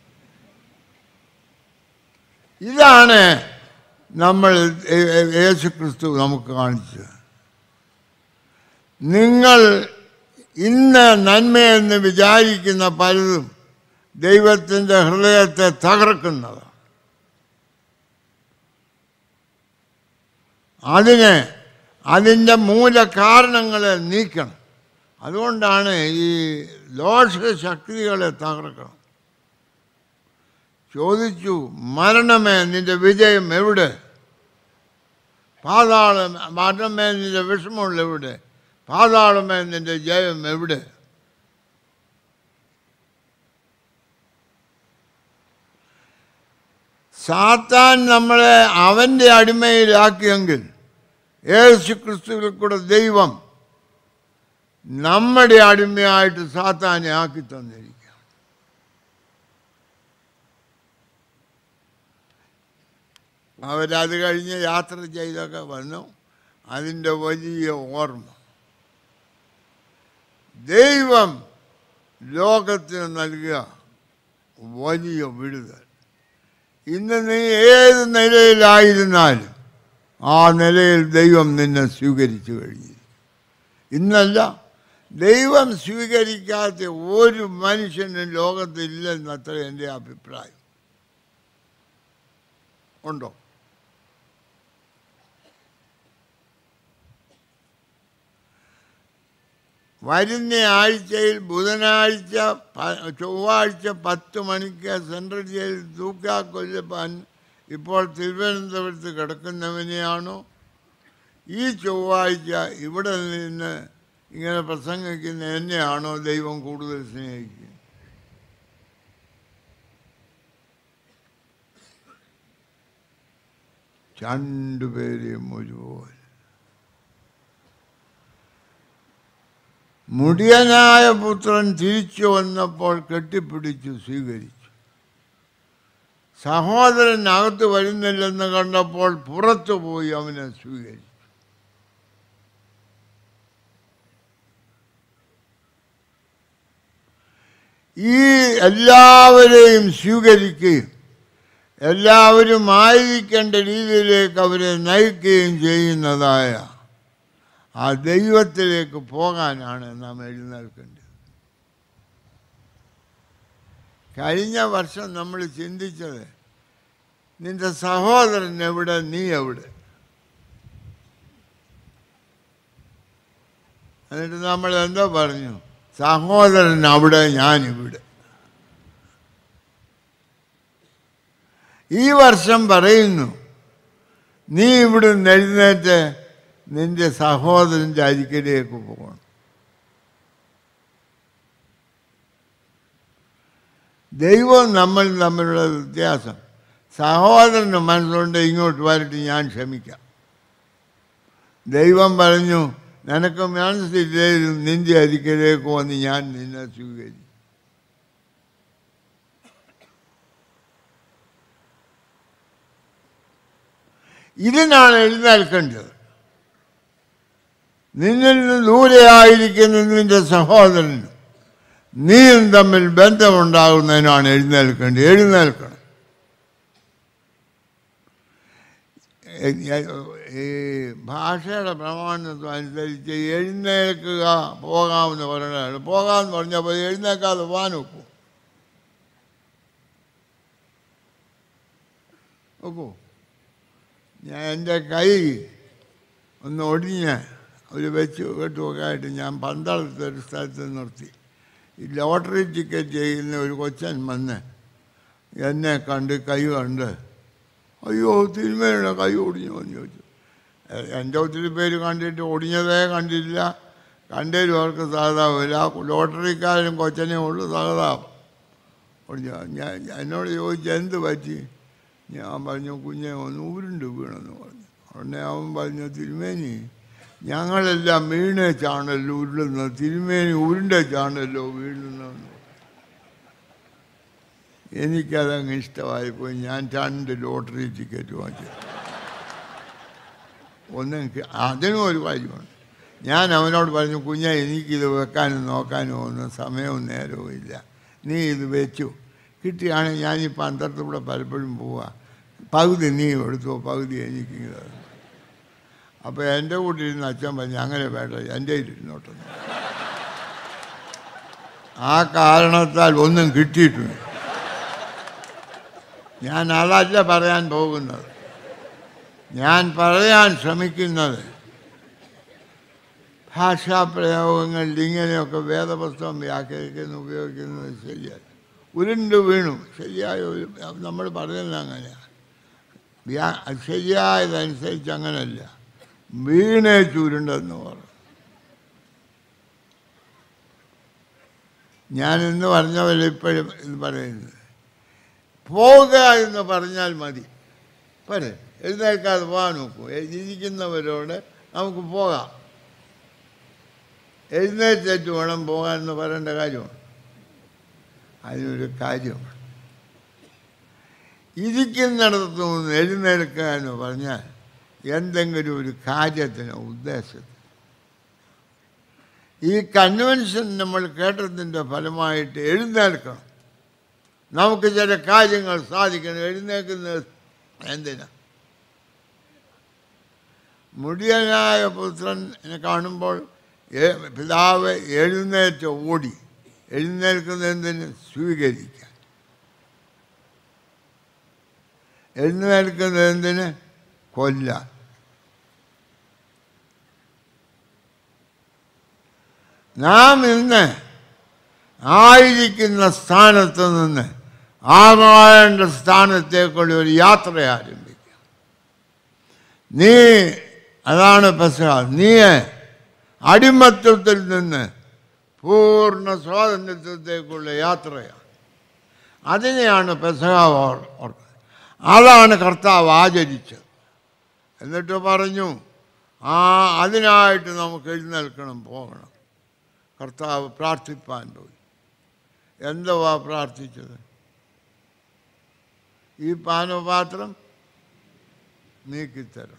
ഇതാണ് നമ്മൾ ഏ- ഏ- യേശു ക്രിസ്തു നമുക്ക് കാണിച്ചത് നിങ്ങൾ ഇന്ന് നന്മയെന്ന് വിചാരിക്കുന്ന പലതും ദൈവത്തിൻ്റെ ഹൃദയത്തെ തകർക്കുന്നതാണ് അതിന് അതിൻ്റെ മൂല കാരണങ്ങളെ നീക്കണം അതുകൊണ്ടാണ് ഈ ദോഷശക്തികളെ തകർക്കണം ചോദിച്ചു മരണമേ നിന്റെ വിജയം എവിടെ പാതാളം മരണമേ നിന്റെ വിഷമമുള്ള എവിടെ പാതാളമേ നിന്റെ ജയം എവിടെ സാത്താൻ നമ്മളെ അവൻ്റെ അടിമയിലാക്കിയെങ്കിൽ യേശു ക്രിസ്തുവിൽ കൂടെ ദൈവം നമ്മുടെ അടിമയായിട്ട് സാത്താനെ ആക്കി തന്നിരിക്കുക അവരത് കഴിഞ്ഞ് യാത്ര ചെയ്തൊക്കെ വന്നു അതിൻ്റെ വലിയ ഓർമ്മ ദൈവം ലോകത്തിന് നൽകുക വലിയ വിടുതൽ ഇന്ന് നീ ഏത് നിലയിലായിരുന്നാലും ആ നിലയിൽ ദൈവം നിന്നെ സ്വീകരിച്ചു കഴിഞ്ഞു ഇന്നല്ല ദൈവം സ്വീകരിക്കാത്ത ഒരു മനുഷ്യനും ലോകത്തില്ലെന്നത്ര എൻ്റെ അഭിപ്രായം ഉണ്ടോ വരുന്ന ആഴ്ചയിൽ ബുധനാഴ്ച പ- ചൊവ്വാഴ്ച പത്ത് മണിക്ക് സെൻട്രൽ ജയിലിൽ തൂക്കാ കൊല്ലപ്പാൻ ഇപ്പോൾ തിരുവനന്തപുരത്ത് കിടക്കുന്നവനെയാണോ ഈ ചൊവ്വാഴ്ച ഇവിടെ നിന്ന് ഇങ്ങനെ പ്രസംഗിക്കുന്ന എന്നെയാണോ ദൈവം കൂടുതൽ സ്നേഹിക്കുന്നത് രണ്ടുപേരെയും ഒരുപോലെ മുടിയനായ പുത്രൻ തിരിച്ചു വന്നപ്പോൾ കെട്ടിപ്പിടിച്ചു സ്വീകരിച്ചു സഹോദരൻ അകത്ത് വരുന്നില്ലെന്ന് കണ്ടപ്പോൾ പുറത്തു പോയി അവനെ സ്വീകരിച്ചു ഈ എല്ലാവരെയും സ്വീകരിക്കുകയും എല്ലാവരും ആയിരിക്കേണ്ട രീതിയിലേക്ക് അവരെ നയിക്കുകയും ചെയ്യുന്നതായ ആ ദൈവത്തിലേക്ക് പോകാനാണ് നാം എഴുന്നേൽക്കേണ്ടത് കഴിഞ്ഞ വർഷം നമ്മൾ ചിന്തിച്ചത് നിന്റെ സഹോദരൻ എവിടെ നീ എവിടെ എന്നിട്ട് നമ്മൾ എന്താ പറഞ്ഞു സഹോദരൻ അവിടെ ഞാൻ ഇവിടെ ഈ വർഷം പറയുന്നു നീ ഇവിടെ എഴുന്നേറ്റ് നിന്റെ സഹോദരൻ്റെ അരിക്കലേക്ക് പോകണം ദൈവവും നമ്മൾ തമ്മിലുള്ള വ്യത്യാസം സഹോദരന് മനസ്സുകൊണ്ട് ഇങ്ങോട്ട് വരട്ടെ ഞാൻ ക്ഷമിക്കാം ദൈവം പറഞ്ഞു നിനക്ക് മനസ്സില്ലേലും നിന്റെ അരിക്കലേക്ക് വന്ന് ഞാൻ നിന്നെ സ്വീകരിക്കും ഇതിനാണ് എഴുന്നേൽക്കേണ്ടത് നിന്നിൽ നിന്ന് ദൂരെയായിരിക്കുന്ന നിന്റെ സഹോദരനും നീയും തമ്മിൽ ബന്ധമുണ്ടാകുന്നതിനാണ് എഴുന്നേൽക്കേണ്ടത് എഴുന്നേൽക്കണം ഈ ഭാഷയുടെ പ്രമാണത്വം അനുസരിച്ച് എഴുന്നേൽക്കുക പോകാമെന്ന് പറയണതാണ് പോകാമെന്ന് പറഞ്ഞപ്പോൾ എഴുന്നേൽക്കാതെ പോകാൻ നോക്കൂ നോക്കൂ ഞാൻ എൻ്റെ കൈ ഒന്ന് ഒടിഞ്ഞ് ഒരു വെച്ച് കെട്ടുമൊക്കെ ആയിട്ട് ഞാൻ പന്തളത്തെ ഒരു സ്ഥലത്ത് നിർത്തി ഈ ലോട്ടറി ടിക്കറ്റ് ചെയ്യുന്ന ഒരു കൊച്ചൻ വന്ന് എന്നെ കണ്ട് കൈ കണ്ട് അയ്യോ തിരുമേനയുടെ കൈ ഒടിഞ്ഞു എന്ന് ചോദിച്ചു എ- എൻ്റെ ഒത്തിരി പേര് കണ്ടിട്ട് ഒടിഞ്ഞതേ കണ്ടില്ല കണ്ടേലും അവർക്ക് സഹതാപമില്ല ആ ലോട്ടറിക്കാരനും കൊച്ചനെ ഉള്ളു സഹതാപം ഒടിഞ്ഞ ഞാൻ എന്നോട് ചോദിച്ചു എന്ത് പറ്റി ഞാൻ പറഞ്ഞു കുഞ്ഞെ ഒന്ന് ഉരുണ്ട് വീണെന്ന് പറഞ്ഞു ഉടനെ അവൻ പറഞ്ഞു തിരുമേനി ഞങ്ങളെല്ലാം വീണേച്ചാണല്ലോ ഉരുളുന്നത് തിരുമേനി ഉരുണ്ടേച്ചാണല്ലോ വീഴുന്നതെന്ന് എനിക്കതങ്ങ് ഇഷ്ടമായി പോയി ഞാൻ രണ്ട് ലോട്ടറി ടിക്കറ്റ് വാങ്ങിച്ചു ഒന്നും എനിക്ക് അതിനും ഒരു കാര്യമുണ്ട് ഞാൻ അവനോട് പറഞ്ഞു കുഞ്ഞെ എനിക്കിത് വെക്കാനും നോക്കാനും ഒന്നും സമയവും നേരവും ഇല്ല നീ ഇത് വെച്ചു കിട്ടിയാണെങ്കിൽ ഞാനിപ്പോൾ അന്തരത്തൂടെ പലപ്പോഴും പോവാ പകുതി നീ എടുത്തോ പകുതി എനിക്ക് തന്നു അപ്പോൾ എൻ്റെ കൂട്ടിരുന്ന് അച്ഛൻ പറഞ്ഞു അങ്ങനെ വേണ്ട എൻ്റെ ഇരുന്നോട്ടെന്ന് ആ കാരണത്താൽ ഒന്നും കിട്ടിയിട്ടുണ്ട് ഞാൻ അതല്ല പറയാൻ പോകുന്നത് ഞാൻ പറയാൻ ശ്രമിക്കുന്നത് ഭാഷാപ്രയോഗങ്ങളിൽ ഇങ്ങനെയൊക്കെ വേദപുസ്തകം വ്യാഖ്യാനിക്കുന്ന ഉപയോഗിക്കുന്നത് ശരിയല്ല ഉരുണ്ട് വീണു ശരിയായ ഒരു നമ്മൾ പറയുന്നത് അങ്ങനെയാണ് വ്യാ ശരിയായതനുസരിച്ച് അങ്ങനല്ല വീണേ ചുരുണ്ടെന്ന് പറഞ്ഞു ഞാൻ ഇന്ന് പറഞ്ഞവരെ ഇപ്പോഴും ഇത് പറയുന്നത് പോവുക എന്ന് പറഞ്ഞാൽ മതി പോരെ എഴുന്നേൽക്കാതെ പോകാൻ നോക്കൂ ഇരിക്കുന്നവരോട് നമുക്ക് പോകാം എഴുന്നേറ്റിട്ട് വേണം പോകാൻ എന്ന് പറയേണ്ട കാര്യമാണ് അതിനൊരു കാര്യമാണ് ഇരിക്കുന്നിടത്ത് നിന്ന് എഴുന്നേൽക്കുക എന്ന് പറഞ്ഞാൽ എന്തെങ്കിലും ഒരു കാര്യത്തിന് ഉദ്ദേശത്തിന് ഈ കൺവെൻഷൻ നമ്മൾ കേട്ടതിൻ്റെ ഫലമായിട്ട് എഴുന്നേൽക്കണം നമുക്ക് ചില കാര്യങ്ങൾ സാധിക്കണം എഴുന്നേൽക്കുന്നത് എന്തിനാ മുടിയനായ പുത്രനെ കാണുമ്പോൾ ഏ- പിതാവ് എഴുന്നേറ്റ് ഓടി എഴുന്നേൽക്കുന്നതിന് സ്വീകരിക്കാൻ എഴുന്നേൽക്കുന്നതിന് കൊല്ലാൻ നാം ഇന്ന് ആയിരിക്കുന്ന സ്ഥാനത്ത് നിന്ന് ആകാണ്ട സ്ഥാനത്തേക്കുള്ള ഒരു യാത്ര ആരംഭിക്കുക നീ അതാണ് പെസഹ നീ അടിമത്വത്തിൽ നിന്ന് പൂർണ്ണ സ്വാതന്ത്ര്യത്തേക്കുള്ള യാത്രയാണ് അതിനെയാണ് പെസഹ ഓർ ഓർക്കുന്നത് അതാണ് കർത്താവ് ആചരിച്ചത് എന്നിട്ട് പറഞ്ഞു ആ അതിനായിട്ട് നമുക്ക് എഴുന്നേൽക്കണം പോകണം കർത്താവ് പ്രാർത്ഥിപ്പാൻ പോയി എന്തുവാ പ്രാർത്ഥിച്ചത് ഈ പാനപാത്രം നീക്കിത്തരണം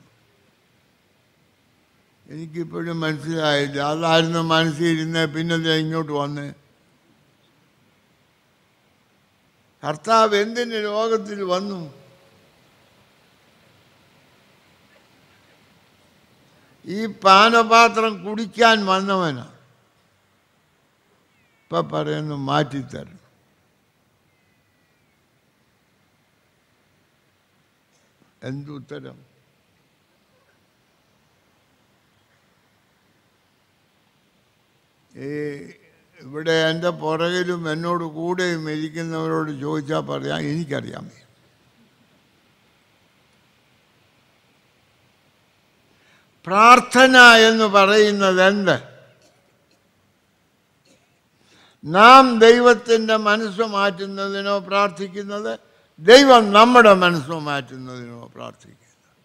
എനിക്കിപ്പോഴും മനസ്സിലായില്ല അതായിരുന്നു മനസ്സിലിരുന്ന് പിന്നെ ദേ ഇങ്ങോട്ട് വന്ന് കർത്താവ് എന്തിന് ലോകത്തിൽ വന്നു ഈ പാനപാത്രം കുടിക്കാൻ വന്നവനാണ് ഇപ്പൊ പറയുന്നു മാറ്റിത്തരണം എന്തുത്തരം ഈ ഇവിടെ എൻ്റെ പുറകിലും എന്നോട് കൂടെയും ഇരിക്കുന്നവരോട് ചോദിച്ചാൽ പറയാം എനിക്കറിയാം പ്രാർത്ഥന എന്ന് പറയുന്നത് എന്ത് നാം ദൈവത്തിൻ്റെ മനസ്സ് മാറ്റുന്നതിനോ പ്രാർത്ഥിക്കുന്നത് ദൈവം നമ്മുടെ മനസ്സ് മാറ്റുന്നതിനോ പ്രാർത്ഥിക്കുന്നു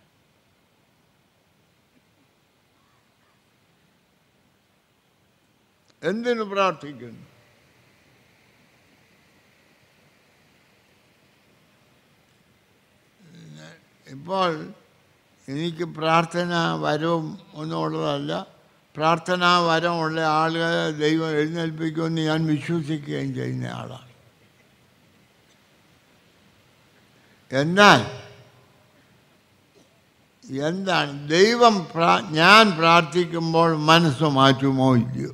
എന്തിനു പ്രാർത്ഥിക്കുന്നു ഇപ്പോൾ എനിക്ക് പ്രാർത്ഥന വരവും ഒന്നുമുള്ളതല്ല പ്രാർത്ഥനാ വരമുള്ള ആളുകളെ ദൈവം എഴുന്നേൽപ്പിക്കുമെന്ന് ഞാൻ വിശ്വസിക്കുകയും ചെയ്യുന്ന ആളാണ് എന്നാൽ എന്താണ് ദൈവം പ്രാ ഞാൻ പ്രാർത്ഥിക്കുമ്പോൾ മനസ്സ് മാറ്റുമോ ഇല്ലയോ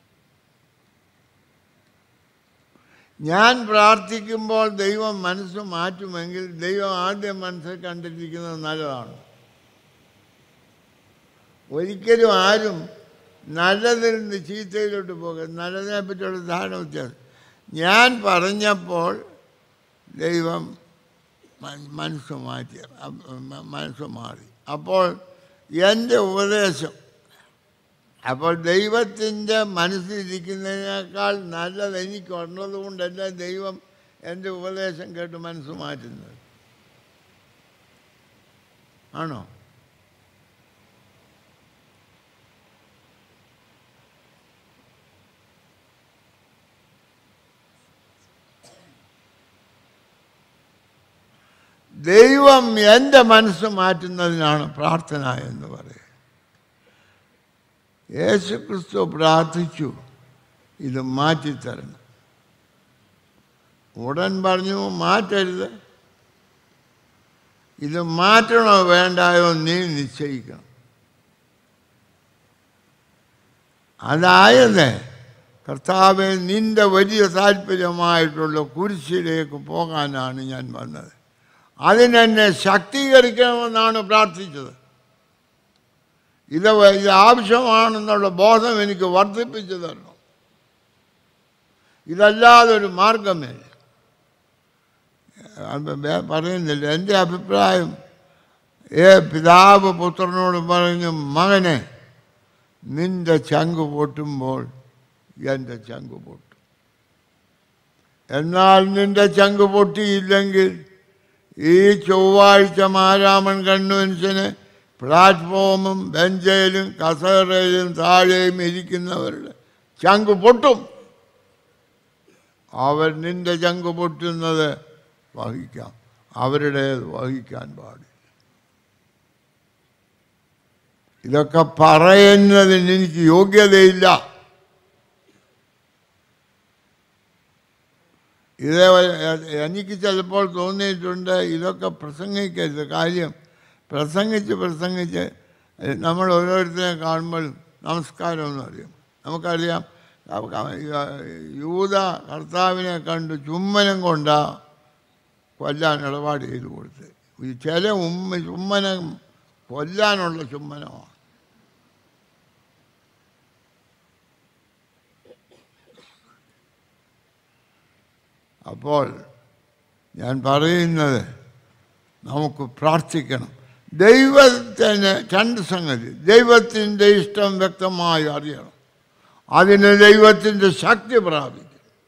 ഞാൻ പ്രാർത്ഥിക്കുമ്പോൾ ദൈവം മനസ്സ് മാറ്റുമെങ്കിൽ ദൈവം ആദ്യം മനസ്സിൽ കണ്ടിരിക്കുന്നത് നല്ലതാണ് ഒരിക്കലും ആരും നല്ലതിൽ നിന്ന് ചീത്തയിലോട്ട് പോകുക നല്ലതിനെ പറ്റിയുള്ള ധാരണ വ്യത്യാസം ഞാൻ പറഞ്ഞപ്പോൾ ദൈവം മ- മനസ്സ് മാറ്റി അപ്പ- മ- മനസ്സ് മാറി അപ്പോൾ എൻ്റെ ഉപദേശം അപ്പോൾ ദൈവത്തിൻ്റെ മനസ്സിലിരിക്കുന്നതിനേക്കാൾ നല്ലത് എനിക്കുള്ളത് കൊണ്ടല്ല ദൈവം എൻ്റെ ഉപദേശം കേട്ട് മനസ്സ് മാറ്റുന്നത് ആണോ ദൈവം എൻ്റെ മനസ്സ് മാറ്റുന്നതിനാണ് പ്രാർത്ഥന എന്ന് പറയുന്നത് യേശു ക്രിസ്തു പ്രാർത്ഥിച്ചു ഇത് മാറ്റിത്തരണം ഉടൻ പറഞ്ഞു മാറ്റരുത് ഇത് മാറ്റണോ വേണ്ടായോ നീ നിശ്ചയിക്കണം അതായത് കർത്താവെ നിന്റെ വലിയ താല്പര്യമായിട്ടുള്ള കുരിശിലേക്ക് പോകാനാണ് ഞാൻ വന്നത് അതിനെന്നെ ശക്തീകരിക്കണമെന്നാണ് പ്രാർത്ഥിച്ചത് ഇത് വ- ഇത് ആവശ്യമാണെന്നുള്ള ബോധം എനിക്ക് വർദ്ധിപ്പിച്ചു തരണം ഇതല്ലാതെ ഒരു മാർഗമില്ല അത് വേ- പറയുന്നില്ല എൻ്റെ അഭിപ്രായം ഏ പിതാവ് പുത്രനോട് പറഞ്ഞു മകനെ നിന്റെ ചങ്ക് പൊട്ടുമ്പോൾ എൻ്റെ ചങ്ക് പൊട്ടും എന്നാൽ നിന്റെ ചങ്ക് പൊട്ടിയില്ലെങ്കിൽ ഈ ചൊവ്വാഴ്ച മാരാമൻ കൺവെൻഷന് പ്ലാറ്റ്ഫോമും ബെഞ്ചയിലും കസേരയിലും താഴെയും ഇരിക്കുന്നവരുടെ ചങ്ക് പൊട്ടും അവർ നിന്റെ ചങ്ക് പൊട്ടുന്നത് വഹിക്കാം അവരുടെ വഹിക്കാൻ പാടില്ല ഇതൊക്കെ പറയുന്നതിന് എനിക്ക് യോഗ്യതയില്ല ഇത് എനിക്ക് ചിലപ്പോൾ തോന്നിയിട്ടുണ്ട് ഇതൊക്കെ പ്രസംഗിക്കരുത് കാര്യം പ്രസംഗിച്ച് പ്രസംഗിച്ച് നമ്മൾ ഓരോരുത്തരെ കാണുമ്പോൾ നമസ്കാരം എന്ന് പറയും നമുക്കറിയാം യൂത കർത്താവിനെ കണ്ട് ചുമ്മനം കൊണ്ടാ കൊല്ലാൻ ഇടപാട് ചെയ്ത് കൊടുത്ത് ഈ ചില ഉമ്മ ചുമ്മനം കൊല്ലാനുള്ള ചുമ്മനമാണ് അപ്പോൾ ഞാൻ പറയുന്നത് നമുക്ക് പ്രാർത്ഥിക്കണം ദൈവത്തിന് രണ്ട് സംഗതി ദൈവത്തിൻ്റെ ഇഷ്ടം വ്യക്തമായി അറിയണം അതിന് ദൈവത്തിൻ്റെ ശക്തി പ്രാപിക്കും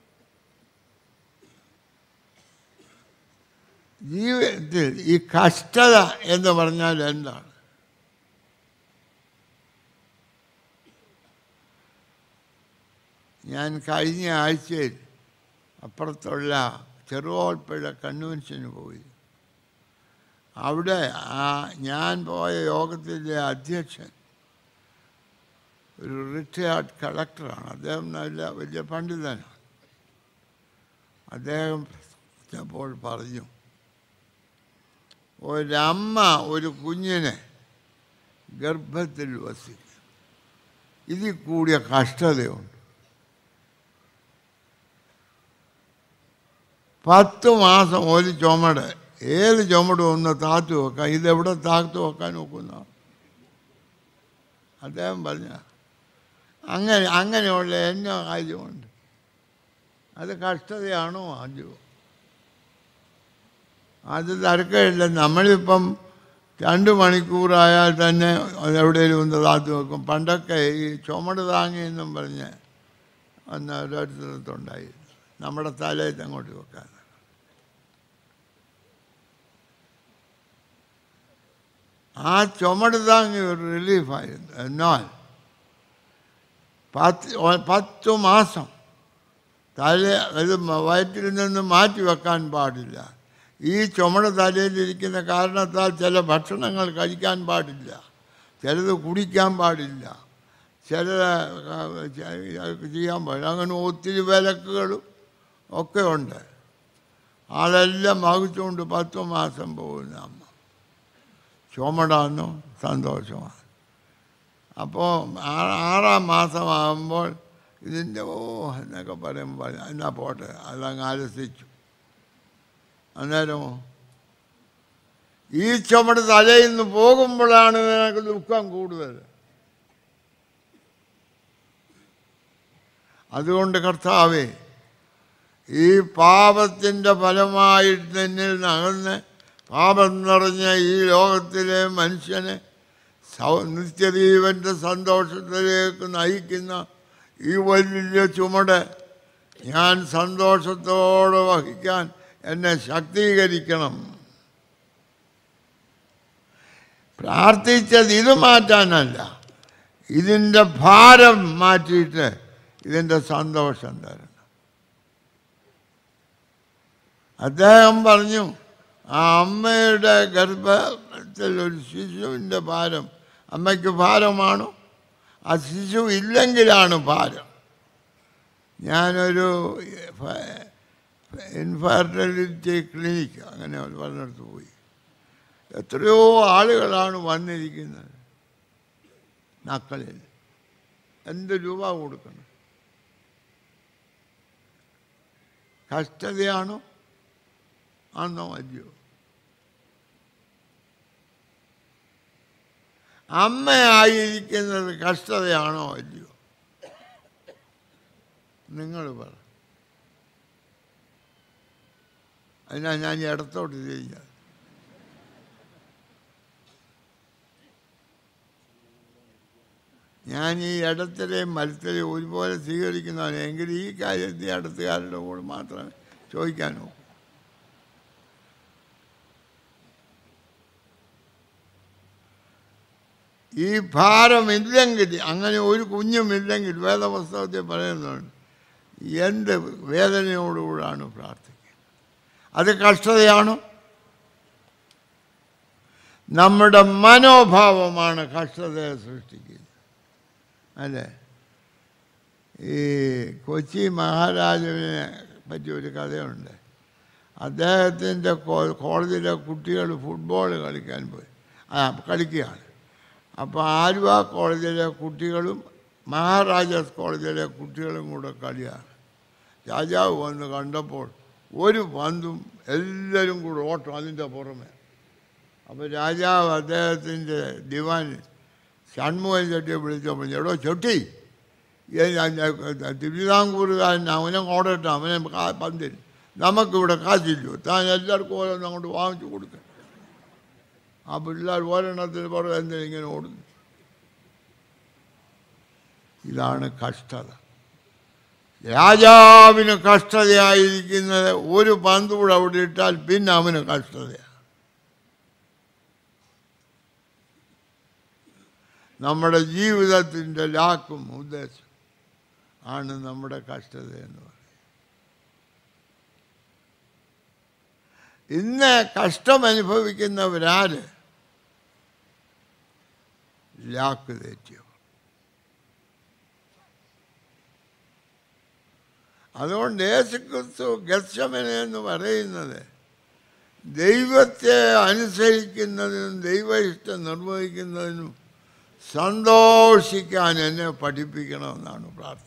ജീവിതത്തിൽ ഈ കഷ്ടത എന്ന് പറഞ്ഞാൽ എന്താണ് ഞാൻ കഴിഞ്ഞ ആഴ്ചയിൽ അപ്പുറത്തുള്ള ചെറുവോൾപ്പുഴ കൺവെൻഷന് പോയി അവിടെ ആ ഞാൻ പോയ യോഗത്തിൻ്റെ അധ്യക്ഷൻ ഒരു റിട്ടയർഡ് കളക്ടറാണ് അദ്ദേഹം നല്ല വലിയ പണ്ഡിതനാണ് അദ്ദേഹം അപ്പോൾ പറഞ്ഞു ഒരമ്മ ഒരു കുഞ്ഞിനെ ഗർഭത്തിൽ വസിക്കും ഇതിൽ കൂടിയ കഷ്ടതയുണ്ട് പത്ത് മാസം ഒരു ചുമട് ഏത് ചുമടും ഒന്ന് താത്തു വെക്കാം ഇതെവിടെ താത്തു വെക്കാൻ നോക്കുന്ന അദ്ദേഹം പറഞ്ഞ അങ്ങനെ അങ്ങനെയുള്ള എന്നോ കാര്യമുണ്ട് അത് കഷ്ടതയാണോ ആദ്യമോ അത് തർക്കമില്ല നമ്മളിപ്പം രണ്ട് മണിക്കൂറായാൽ തന്നെ എവിടെയെങ്കിലും ഒന്ന് താത്തു വെക്കും പണ്ടൊക്കെ ഈ ചുമട് താങ്ങി എന്നും പറഞ്ഞ് അന്ന് ഒരിടത്തുണ്ടായിരുന്നു നമ്മുടെ തലയിൽ അങ്ങോട്ട് വെക്കാൻ ആ ചുമട് താങ്ങി ഒരു റിലീഫായിരുന്നു എന്നാൽ പത്ത് ഒ- പത്തു മാസം തല ഇത് മ- വയറ്റിൽ നിന്ന് മാറ്റി വെക്കാൻ പാടില്ല ഈ ചുമട് തലയിലിരിക്കുന്ന കാരണത്താൽ ചില ഭക്ഷണങ്ങൾ കഴിക്കാൻ പാടില്ല ചിലത് കുടിക്കാൻ പാടില്ല ചിലത് ആ, ചെ- ചെയ്യാൻ പാടില്ല അങ്ങനെ ഒത്തിരി വിലക്കുകളും ഒക്കെ ഉണ്ട് അതെല്ലാം വഹിച്ചുകൊണ്ട് പത്ത് മാസം പോകുന്ന അമ്മ ചുമടാന്നു സന്തോഷമാണ് അപ്പോൾ ആറാം മാസമാകുമ്പോൾ ഇതിൻ്റെ ഓ എന്നൊക്കെ പറയുമ്പോൾ എന്നാ പോട്ടെ അതങ്ങ് ആലസിച്ചു അന്നേരമോ ഈ ചുമട് തലയിൽ നിന്ന് പോകുമ്പോഴാണ് നിനക്ക് ദുഃഖം കൂടുതൽ അതുകൊണ്ട് കർത്താവേ ഈ പാപത്തിൻ്റെ ഫലമായിട്ട് എന്നിൽ നകന്ന് പാപം നിറഞ്ഞ ഈ ലോകത്തിലെ മനുഷ്യനെ സൗ- നിത്യജീവൻ്റെ സന്തോഷത്തിലേക്ക് നയിക്കുന്ന ഈ വലിയ ചുമട് ഞാൻ സന്തോഷത്തോടെ വഹിക്കാൻ എന്നെ ശക്തീകരിക്കണം പ്രാർത്ഥിച്ചത് ഇത് മാറ്റാനല്ല ഇതിൻ്റെ ഭാരം മാറ്റിയിട്ട് ഇതിൻ്റെ സന്തോഷം തരണം അദ്ദേഹം പറഞ്ഞു ആ അമ്മയുടെ ഗർഭത്തിൽ ഒരു ശിശുവിൻ്റെ ഭാരം അമ്മയ്ക്ക് ഭാരമാണോ ആ ശിശു ഇല്ലെങ്കിലാണ് ഭാരം ഞാനൊരു ഇൻഫെർട്ടിലിറ്റി ക്ലിനിക്ക് അങ്ങനെ പറഞ്ഞിടത്ത് പോയി എത്രയോ ആളുകളാണ് വന്നിരിക്കുന്നത് നക്കളിൽ എന്ത് രൂപ കൊടുക്കണം കഷ്ടതയാണോ ആണോ അല്ലയോ അമ്മയായിരിക്കുന്നത് കഷ്ടതയാണോ അല്ലയോ നിങ്ങൾ പറ അതിനാ ഞാൻ ഈ ഇടത്തോട്ട് തിരിഞ്ഞത് ഞാൻ ഈ ഇടത്തിലെയും മരത്തിലെയും ഒരുപോലെ സ്വീകരിക്കുന്നതാണ് എങ്കിൽ ഈ കാര്യത്തിൽ അടുത്തുകാരുടെ കൂടെ മാത്രമേ ചോദിക്കാൻ നോക്കൂ ഈ ഭാരമില്ലെങ്കിൽ അങ്ങനെ ഒരു കുഞ്ഞുമില്ലെങ്കിൽ വേദപുസ്തകത്തിൽ പറയുന്നുണ്ട് എന്ത് വേദനയോടുകൂടാണ് പ്രാർത്ഥിക്കുക അത് കഷ്ടതയാണോ നമ്മുടെ മനോഭാവമാണ് കഷ്ടതയെ സൃഷ്ടിക്കുന്നത് അല്ലേ ഈ കൊച്ചി മഹാരാജാവിനെ പറ്റി ഒരു കഥയുണ്ട് അദ്ദേഹത്തിൻ്റെ കോളേജിലെ കുട്ടികൾ ഫുട്ബോൾ കളിക്കാൻ പോയി ആ കളിക്കുകയാണ് അപ്പോൾ ആലുവ കോളേജിലെ കുട്ടികളും മഹാരാജാസ് കോളേജിലെ കുട്ടികളും കൂടെ കളിയാണ് രാജാവ് വന്ന് കണ്ടപ്പോൾ ഒരു പന്തും എല്ലാവരും കൂടെ ഓട്ടം അതിൻ്റെ പുറമെ അപ്പോൾ രാജാവ് അദ്ദേഹത്തിൻ്റെ ദിവാൻ ഷൺമുഖൻ ചെട്ടിയെ വിളിച്ചപ്പോൾ എടോ ചെട്ടി തിരുവിതാംകൂറുകാരൻ അവനെ ഓടട്ടെ അവനെ കാ- പന്തിൽ നമുക്കിവിടെ കാശില്ലയോ താൻ എല്ലാവർക്കും ഓരോന്ന് അങ്ങോട്ട് വാങ്ങിച്ചു കൊടുക്കുക ആ പിള്ളേർ ഒരെണ്ണത്തിന് പുറകെ എന്തിനാ ഇങ്ങനെ ഓടുന്നു ഇതാണ് കഷ്ടത രാജാവിന് കഷ്ടതയായിരിക്കുന്നത് ഒരു പന്ത് കൂടെ അവിടെ ഇട്ടാൽ പിന്നെ അവന് കഷ്ടതയാണ് നമ്മുടെ ജീവിതത്തിൻ്റെ ലാക്കും ഉദ്ദേശം ആണ് നമ്മുടെ കഷ്ടത എന്ന് പറയുന്നത് ഇന്ന് കഷ്ടം അനുഭവിക്കുന്നവരാര് ലാക്ക് തെറ്റിയോ അതുകൊണ്ട് യേശുക്രിസ്തു ഗർശമന എന്ന് പറയുന്നത് ദൈവത്തെ അനുസരിക്കുന്നതിനും ദൈവ ഇഷ്ടം നിർവഹിക്കുന്നതിനും സന്തോഷിക്കാൻ എന്നെ പഠിപ്പിക്കണമെന്നാണ് പ്രാർത്ഥന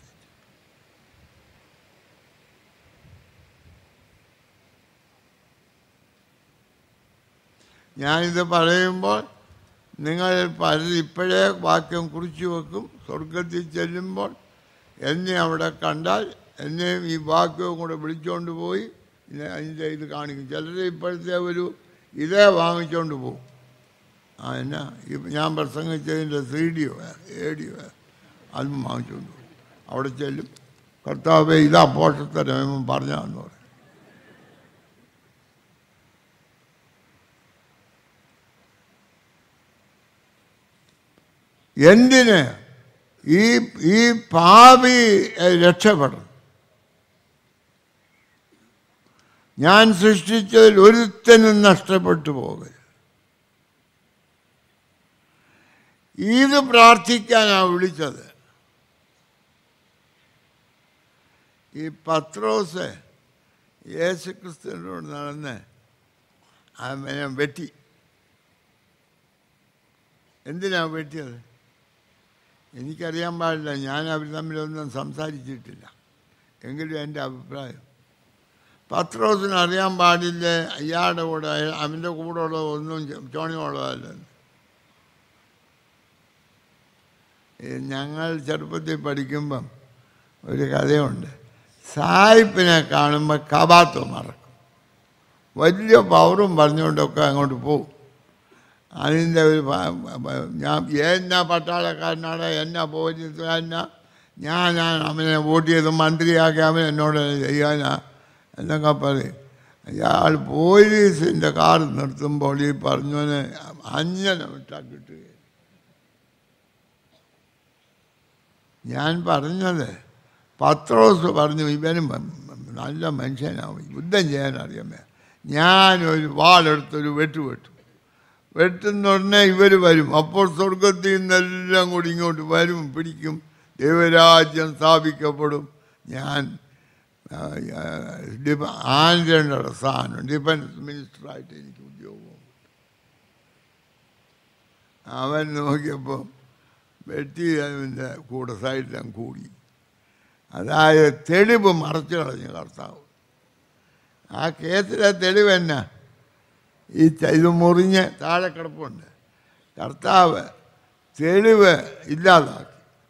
ഞാനിത് പറയുമ്പോൾ നിങ്ങൾ പലരും ഇപ്പോഴേ വാക്യം കുറിച്ചു വെക്കും സ്വർഗത്തിൽ ചെല്ലുമ്പോൾ എന്നെ അവിടെ കണ്ടാൽ എന്നെയും ഈ വാക്യവും കൂടെ വിളിച്ചുകൊണ്ട് പോയി ഇന്നെ അതിൻ്റെ ഇത് കാണിക്കും ചിലർ ഇപ്പോഴത്തെ ഒരു ഇതേ വാങ്ങിച്ചുകൊണ്ട് പോകും ആ എന്നാ ഈ ഞാൻ പ്രസംഗിച്ചതിൻ്റെ സി ഡിയോ എ ഡിയോ അതും വാങ്ങിച്ചുകൊണ്ട് പോകും അവിടെ ചെല്ലും കർത്താവെ ഇതാ പോഷത്തരം പറഞ്ഞാന്ന് പറയും എന്തിന് ഈ ഈ പാപി എഹ്, രക്ഷപ്പെടണം ഞാൻ സൃഷ്ടിച്ചതിൽ ഒരുത്തനും നഷ്ടപ്പെട്ടു പോകരുത് ഇത് പ്രാർത്ഥിക്കാനാണ് വിളിച്ചത് ഈ പത്രോസ് യേശുക്രിസ്തുവിനോട് നടന്ന് അവനെ വെട്ടി എന്തിനാ വെട്ടിയത് എനിക്കറിയാൻ പാടില്ല ഞാൻ അവർ തമ്മിലൊന്നും സംസാരിച്ചിട്ടില്ല എങ്കിലും എൻ്റെ അഭിപ്രായം പത്രോസിന് അറിയാൻ പാടില്ല ഇയാളുടെ കൂടെ അവൻ്റെ കൂടെ ഉള്ള ഒന്നും ചോണിയുള്ളതല്ലെന്ന് ഈ ഞങ്ങൾ ചെറുപ്പത്തിൽ പഠിക്കുമ്പം ഒരു കഥയുണ്ട് സായിപ്പിനെ കാണുമ്പോൾ കബാത്ത് മറക്കും വലിയ പവറും പറഞ്ഞുകൊണ്ടൊക്കെ അങ്ങോട്ട് പോകും അതിൻ്റെ ഒരു പ- പ- ഞാൻ എന്നാ പട്ടാളക്കാരനാണ് എന്നാ പോലീസുകാരനാ ഞാനാണ് അവനെ വോട്ട് ചെയ്ത് മന്ത്രിയാക്കി അവൻ എന്നോട് ചെയ്യാനാ എന്നൊക്കെ പറയും അയാൾ പോലീസിൻ്റെ കാർ നിർത്തുമ്പോൾ ഈ പറഞ്ഞവന് അഞ്ഞനെ വിട്ടാൽ കിട്ടുകയില്ല ഞാൻ പറഞ്ഞത് പത്രോസ് പറഞ്ഞു ഇവനും നല്ല മനുഷ്യനാവും യുദ്ധം ചെയ്യാൻ അറിയാമേ ഞാനൊരു വാളെടുത്തൊരു വെട്ട് വെട്ടു വെട്ടുന്ന ഉടനെ ഇവർ വരും അപ്പോൾ സ്വർഗത്തിൽ നിന്നെല്ലാം കൂടി ഇങ്ങോട്ട് വരും പിടിക്കും ദൈവരാജ്യം സ്ഥാപിക്കപ്പെടും ഞാൻ ആ, ആ, ഡിഫ ആൻഡ്രയുടെ സ്ഥാനം ഡിഫൻസ് മിനിസ്റ്ററായിട്ട് എനിക്ക് ഉദ്യോഗം അവൻ നോക്കിയപ്പോൾ വെട്ടി അതിൻ്റെ കൂടെ സൈഡിലും കൂടി അതായത് തെളിവ് മറച്ചു കളഞ്ഞു കർത്താവ് ആ കേസിലെ തെളിവ് എന്നാ ഈ ച- ഇത് മുറിഞ്ഞ് താഴെ കിടപ്പുണ്ട് കർത്താവ് തെളിവ് ഇല്ലാതാക്കി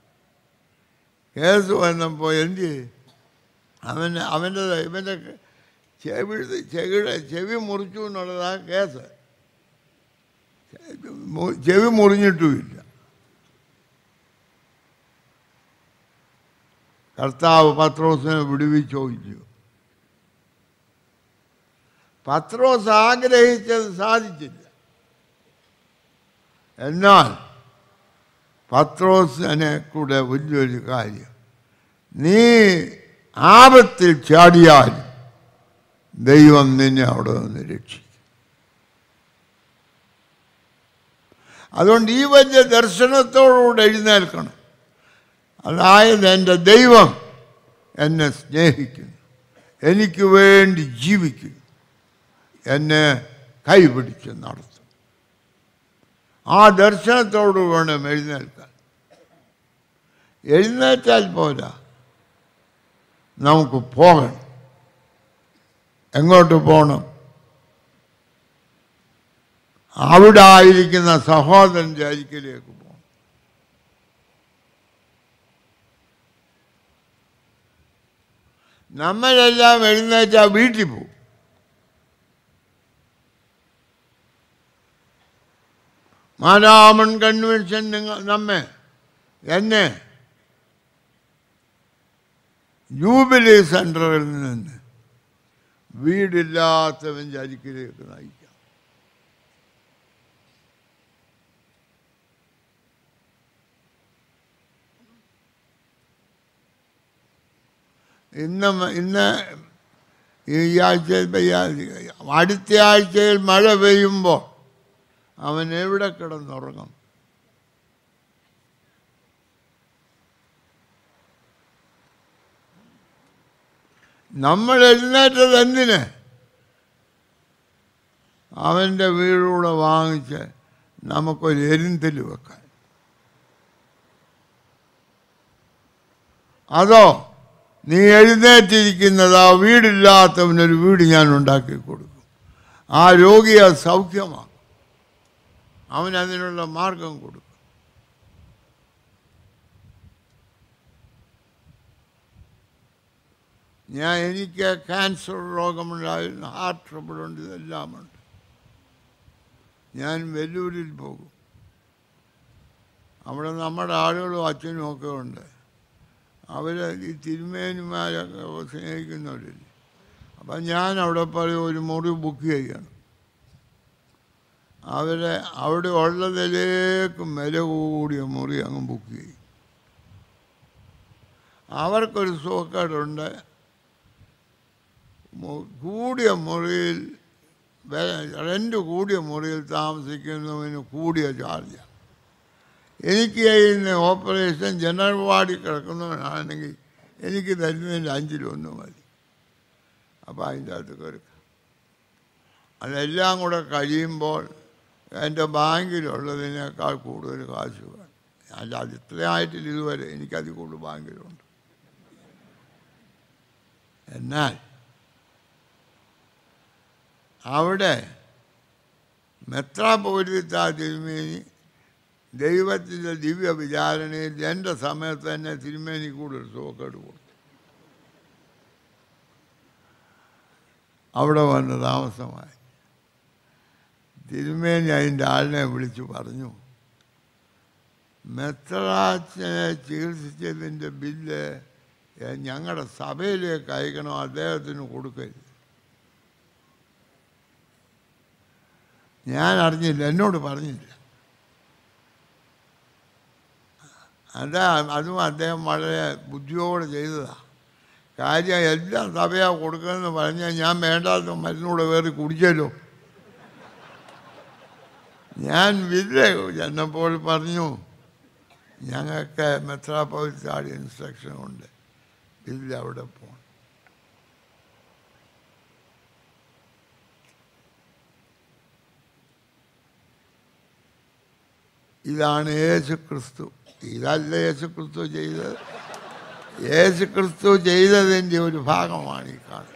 കേസ് വന്നപ്പോൾ എന്ത് ചെയ്യും? അവന് അവൻ്റെ ഇവൻ്റെ ചെവി ചെവിയുടെ ചെവി മുറിച്ചു എന്നുള്ളതാ കേസ് മു- ചെവി മുറിഞ്ഞിട്ടുമില്ല കർത്താവ് പത്രോസിനെ വിടുവിച്ച് ചോദിച്ചു പത്രോസ് ആഗ്രഹിച്ചത് സാധിച്ചില്ല എന്നാൽ പത്രോസിനെ കൂടെ വലിയൊരു കാര്യം നീ ആപത്തിൽ ചാടിയാൽ ദൈവം നിന്നെ അവിടെ നിന്ന് രക്ഷിക്കും അതുകൊണ്ട് ഈ വലിയ ദർശനത്തോടുകൂടെ എഴുന്നേൽക്കണം അതായത് എൻ്റെ ദൈവം എന്നെ സ്നേഹിക്കുന്നു എനിക്ക് വേണ്ടി ജീവിക്കുന്നു എന്നെ കൈപിടിച്ച് നടത്തും ആ ദർശനത്തോട് വേണം എഴുന്നേൽക്കാൻ എഴുന്നേറ്റാൽ പോരാ നമുക്ക് പോകണം എങ്ങോട്ട് പോകണം അവിടെ ആയിരിക്കുന്ന സഹോദരൻ്റെ അരിക്കിലേക്ക് പോകണം നമ്മളെല്ലാം എഴുന്നേറ്റാൽ വീട്ടിൽ പോകും മാരാമൺ കൺവെൻഷൻ നിങ്ങൾ നമ്മെ എന്നെ ജൂബിലി സെൻറ്ററിൽ നിന്ന് വീടില്ലാത്തവൻ്റെ അരിക്കിലേക്ക് നയിക്കാം ഇന്ന് മ- ഇന്ന് ഈ ആഴ്ചയിൽ പെയ്യാ അടുത്ത ആഴ്ചയിൽ മഴ പെയ്യുമ്പോൾ അവൻ എവിടെ കിടന്നുറങ്ങും നമ്മൾ എഴുന്നേറ്റത് എന്തിന് അവൻ്റെ വീടൂടെ വാങ്ങിച്ച് നമുക്കൊരു എരിന്തല് വെക്കാൻ അതോ നീ എഴുന്നേറ്റിരിക്കുന്നത് ആ വീടില്ലാത്തവനൊരു വീട് ഞാൻ ഉണ്ടാക്കി കൊടുക്കും ആ രോഗിയെ സൗഖ്യമാക്കും അവൻ അതിനുള്ള മാർഗം കൊടുക്കും ഞാൻ എനിക്ക് ക്യാൻസർ രോഗമുണ്ടായിരുന്നു ഹാർട്ട് ട്രബിളുണ്ട് ഇതെല്ലാമുണ്ട് ഞാൻ വെല്ലൂരിൽ പോകും അവിടെ നമ്മുടെ ആളുകളും അച്ഛനും ഒക്കെ ഉണ്ട് അവർ ഈ തിരുമേനിമാരൊക്കെ സ്നേഹിക്കുന്നവരില്ലേ അപ്പം ഞാൻ അവിടെ പറയും ഒരു മുറി ബുക്ക് ചെയ്യണം അവരെ അവിടെ ഉള്ളതിലേക്കും വില കൂടിയ മുറി അങ്ങ് ബുക്ക് ചെയ്യും അവർക്കൊരു സുഖക്കേടുണ്ട് മു- കൂടിയ മുറിയിൽ റെൻ്റ് കൂടിയ മുറിയിൽ താമസിക്കുന്നതിന് കൂടിയ ചാർജാണ് എനിക്ക് ചെയ്യുന്ന ഓപ്പറേഷൻ ജനറൽ വാർഡിൽ കിടക്കുന്നവനാണെങ്കിൽ എനിക്ക് തരുന്നതിൻ്റെ അഞ്ചിലൊന്ന് മതി അപ്പോൾ അതിൻ്റെ അകത്ത് കയറുക അതെല്ലാം കൂടെ കഴിയുമ്പോൾ എൻ്റെ ബാങ്കിലുള്ളതിനേക്കാൾ കൂടുതൽ കാശ് വേണം അല്ല അത് ഇത്രയായിട്ടില്ല ഇതുവരെ എനിക്കതിൽ കൂടുതൽ ബാങ്കിലുണ്ട് എന്നാൽ അവിടെ മെത്രാപോലിത്ത തിരുമേനി ദൈവത്തിൻ്റെ ദിവ്യ വിചാരണയിൽ എൻ്റെ സമയത്ത് തന്നെ തിരുമേനി കൂടുതൽ സുഖക്കേട് കൊടുത്തു അവിടെ വന്ന് താമസമായി തിരുമേനി അതിൻ്റെ ആളിനെ വിളിച്ചു പറഞ്ഞു മെത്രാച്ചനെ ചികിത്സിച്ചതിൻ്റെ ബില്ല് എ- ഞങ്ങളുടെ സഭയിലേക്ക് അയക്കണം അദ്ദേഹത്തിന് കൊടുക്കരുത് ഞാൻ അറിഞ്ഞില്ല എന്നോട് പറഞ്ഞില്ല അതാ അതും അദ്ദേഹം വളരെ ബുദ്ധിയോടെ ചെയ്തതാണ് കാര്യം എല്ലാം സഭയാ കൊടുക്കണമെന്ന് പറഞ്ഞാൽ ഞാൻ വേണ്ടാത്ത മരുന്നൂടെ വേറി കുടിച്ചല്ലോ ഞാൻ വില്ല ചെന്നപ്പോൾ പറഞ്ഞു ഞങ്ങൾക്ക് മെത്രാപ്പോലിത്താടി ഇൻസ്ട്രക്ഷൻ ഉണ്ട് ഇതിൽ അവിടെ പോകണം ഇതാണ് യേശു ക്രിസ്തു ഇതല്ല യേശു ക്രിസ്തു ചെയ്തത് യേശു ക്രിസ്തു ചെയ്തതിൻ്റെ ഒരു ഭാഗമാണ് ഈ കാണുന്നത്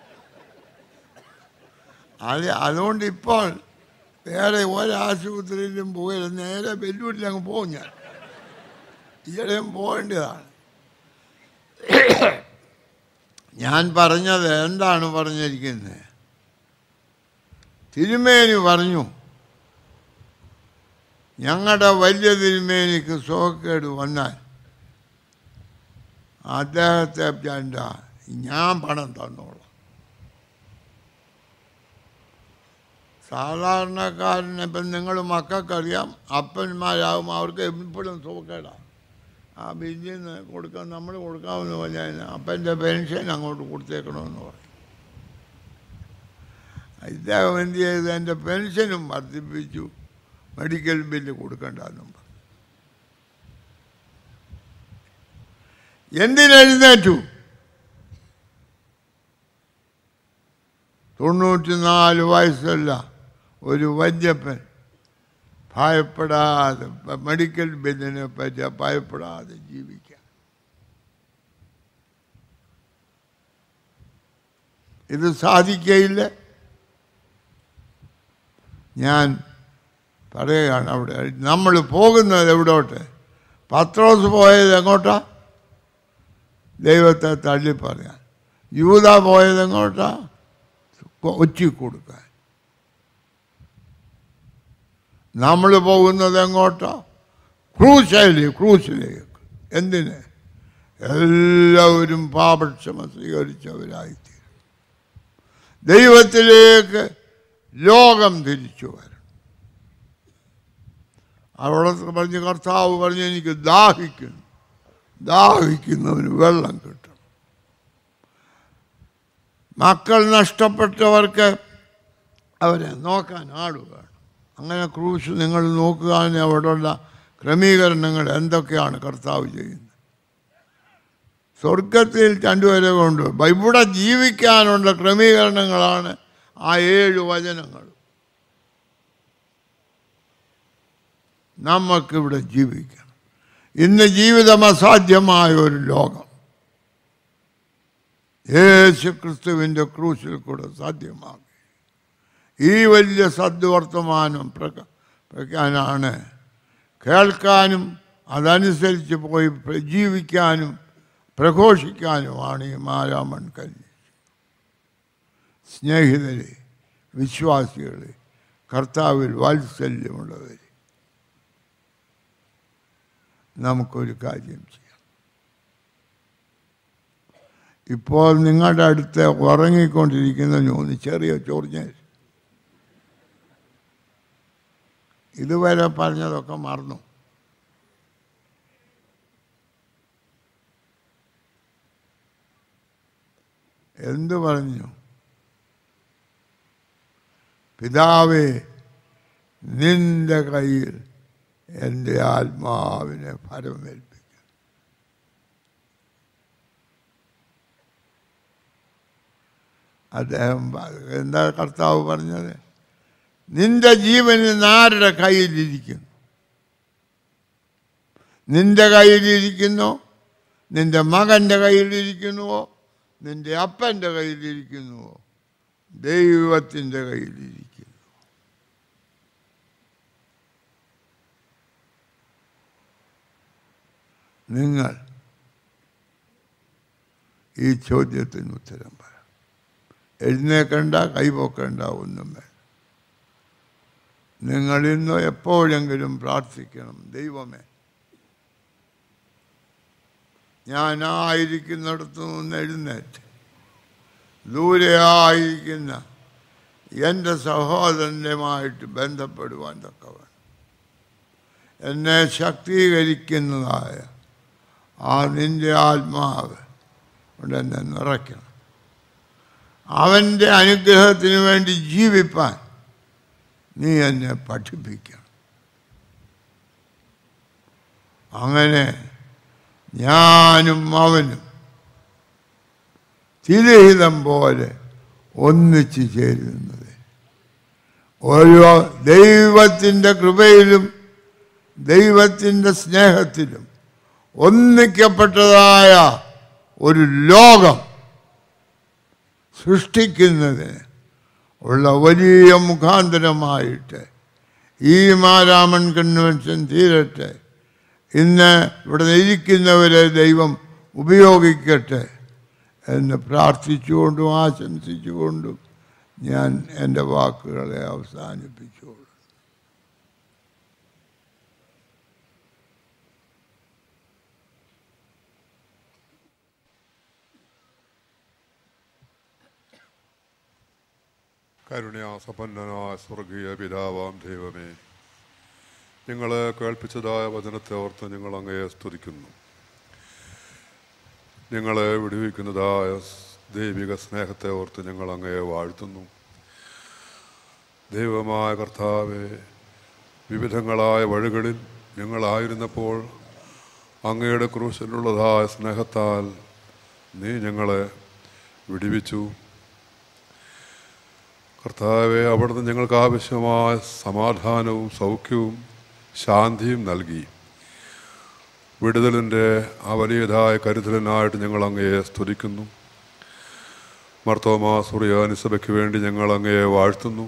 അത് അതുകൊണ്ട് ഇപ്പോൾ വേറെ ഒരാശുപത്രിയിലും പോയില്ല നേരെ വെല്ലൂരിൽ അങ്ങ് പോകും ഞാൻ ഈയിടെയും പോകേണ്ടതാണ് ഞാൻ പറഞ്ഞത് എന്താണ് പറഞ്ഞിരിക്കുന്നത് തിരുമേനി പറഞ്ഞു ഞങ്ങളുടെ വലിയ തിരുമേനിക്ക് സുഖക്കേട് വന്നാൽ അദ്ദേഹത്തെ വേണ്ട ഞാൻ പണം തന്നോളാം സാധാരണക്കാരനെ ഇപ്പം നിങ്ങൾ മക്കൾക്കറിയാം അപ്പന്മാരാകും അവർക്ക് എപ്പോഴും സുഖക്കേടാണ് ആ ബില്ലിൽ നിന്ന് കൊടുക്കാൻ നമ്മൾ കൊടുക്കാമെന്ന് പറഞ്ഞാൽ അപ്പൻ്റെ പെൻഷൻ അങ്ങോട്ട് കൊടുത്തേക്കണമെന്ന് പറയും ഇദ്ദേഹം എന്ത് ചെയ്തു എൻ്റെ പെൻഷനും വർദ്ധിപ്പിച്ചു മെഡിക്കൽ ബില്ല് കൊടുക്കണ്ടെന്നും പറഞ്ഞു എന്തിനെഴുന്നേറ്റു തൊണ്ണൂറ്റിനാല് വയസ്സല്ല ഒരു വല്യപ്പൻ ഭയപ്പെടാതെ പ- മെഡിക്കൽ ബില്ലിനെ പറ്റി ഭയപ്പെടാതെ ജീവിക്കാം ഇത് സാധിക്കയില്ല ഞാൻ പറയുകയാണ് അവിടെ നമ്മൾ പോകുന്നത് എവിടോട്ട് പത്രോസ് പോയത് എങ്ങോട്ടാ ദൈവത്തെ തള്ളി പറയാൻ യൂത പോയത് എങ്ങോട്ടാ കൊച്ചി കൊടുക്കാൻ നമ്മൾ പോകുന്നത് എങ്ങോട്ടാ ക്രൂശയിലേക്ക് ക്രൂശിലേക്ക് എന്തിന് എല്ലാവരും പാപക്ഷമ സ്വീകരിച്ചവരായിത്തീരും ദൈവത്തിലേക്ക് ലോകം തിരിച്ചു വരണം അവിടെ പറഞ്ഞ് കർത്താവ് പറഞ്ഞ് എനിക്ക് ദാഹിക്കുന്നു ദാഹിക്കുന്നവന് വെള്ളം കിട്ടും മക്കൾ നഷ്ടപ്പെട്ടവർക്ക് അവരെ നോക്കാൻ ആള് വേണം അങ്ങനെ ക്രൂശ് നിങ്ങൾ നോക്കുകയാണ് അവിടെയുള്ള ക്രമീകരണങ്ങൾ എന്തൊക്കെയാണ് കർത്താവ് ചെയ്യുന്നത് സ്വർഗത്തിൽ രണ്ടുപേരെ കൊണ്ട് ഇവിടെ ജീവിക്കാനുള്ള ക്രമീകരണങ്ങളാണ് ആ ഏഴ് വചനങ്ങൾ നമുക്കിവിടെ ജീവിക്കണം ഇന്ന് ജീവിതം അസാധ്യമായ ഒരു ലോകം യേശു ക്രിസ്തുവിൻ്റെ ക്രൂശിൽ കൂടെ സാധ്യമാകും ഈ വലിയ സദ്വർത്തമാനം പ്രക പ്രഖ്യാനാണ് കേൾക്കാനും അതനുസരിച്ച് പോയി പ്ര- ജീവിക്കാനും പ്രഘോഷിക്കാനുമാണ് ഈ മാരാമൺ കല്ല് സ്നേഹിതരെ വിശ്വാസികളെ കർത്താവിൽ വാത്സല്യമുള്ളവർ നമുക്കൊരു കാര്യം ചെയ്യാം ഇപ്പോൾ നിങ്ങളുടെ അടുത്ത് ഉറങ്ങിക്കൊണ്ടിരിക്കുന്ന ഞൂന്ന് ചെറിയ ചൊറിഞ്ഞ ഇതുവരെ പറഞ്ഞതൊക്കെ മറന്നു എന്തു പറഞ്ഞു പിതാവേ നിന്റെ കയ്യിൽ എൻ്റെ ആത്മാവിനെ ഫലമേൽപ്പിക്കും അദ്ദേഹം പ- എന്താ കർത്താവ് പറഞ്ഞത് നിന്റെ ജീവൻ ഇന്ന് ആരുടെ കയ്യിലിരിക്കുന്നു നിന്റെ കയ്യിലിരിക്കുന്നോ നിന്റെ മകൻ്റെ കയ്യിലിരിക്കുന്നുവോ നിന്റെ അപ്പൻ്റെ കയ്യിലിരിക്കുന്നുവോ ദൈവത്തിൻ്റെ കയ്യിലിരിക്കുന്നു നിങ്ങൾ ഈ ചോദ്യത്തിന് ഉത്തരം പറ എഴുന്നേക്കണ്ട കൈപോക്കണ്ട ഒന്നും വേണ്ട നിങ്ങൾ ഇന്ന് എപ്പോഴെങ്കിലും പ്രാർത്ഥിക്കണം ദൈവമേ ഞാനായിരിക്കുന്നിടത്തു നിന്ന് എഴുന്നേറ്റ് ദൂരെയായിരിക്കുന്ന എൻ്റെ സഹോദരനുമായിട്ട് ബന്ധപ്പെടുവാൻ തക്കവണ്ണം എന്നെ ശക്തീകരിക്കുന്നതായ ആ നിന്റെ ആത്മാവ് കൊണ്ട് എന്നെ നിറയ്ക്കണം അവൻ്റെ അനുഗ്രഹത്തിന് വേണ്ടി ജീവിപ്പാൻ നീ എന്നെ പഠിപ്പിക്കണം അങ്ങനെ ഞാനും അവനും തിരഹിതം പോലെ ഒന്നിച്ചു ചേരുന്നത് ഓരോ ദൈവത്തിൻ്റെ കൃപയിലും ദൈവത്തിൻ്റെ സ്നേഹത്തിലും ഒന്നിക്കപ്പെട്ടതായ ഒരു ലോകം സൃഷ്ടിക്കുന്നതിന് ഉള്ള വലിയ മുഖാന്തരമായിട്ട് ഈ മാരാമൻ കൺവെൻഷൻ തീരട്ടെ ഇന്ന് ഇവിടെ ഇരിക്കുന്നവരെ ദൈവം ഉപയോഗിക്കട്ടെ എന്ന് പ്രാർത്ഥിച്ചുകൊണ്ടും ആശംസിച്ചുകൊണ്ടും ഞാൻ എൻ്റെ വാക്കുകളെ അവസാനിപ്പിച്ചുകൊള്ളു കരുണയാസമ്പന്നനായ സ്വർഗീയ പിതാവാം ദൈവമേ ഞങ്ങളെ കേൾപ്പിച്ചതായ വചനത്തെ ഓർത്ത് ഞങ്ങൾ അങ്ങയെ സ്തുതിക്കുന്നു ഞങ്ങളെ വിടുവിക്കുന്നതായ ദൈവിക സ്നേഹത്തെ ഓർത്ത് ഞങ്ങൾ അങ്ങയെ വാഴ്ത്തുന്നു ദൈവമായ കർത്താവെ വിവിധങ്ങളായ വഴികളിൽ ഞങ്ങളായിരുന്നപ്പോൾ അങ്ങയുടെ ക്രൂശിലുള്ളതായ സ്നേഹത്താൽ നീ ഞങ്ങളെ വിടുവിച്ചു കർത്താവെ അവിടുന്ന് ഞങ്ങൾക്ക് ആവശ്യമായ സമാധാനവും സൗഖ്യവും ശാന്തിയും നൽകി വിടുതലിൻ്റെ ആ വലിയതായ കരുതലിനായിട്ട് ഞങ്ങൾ അങ്ങയെ സ്തുതിക്കുന്നു മർത്തോമാ സുറിയാനി സഭയ്ക്ക് വേണ്ടി ഞങ്ങൾ അങ്ങയെ വാഴ്ത്തുന്നു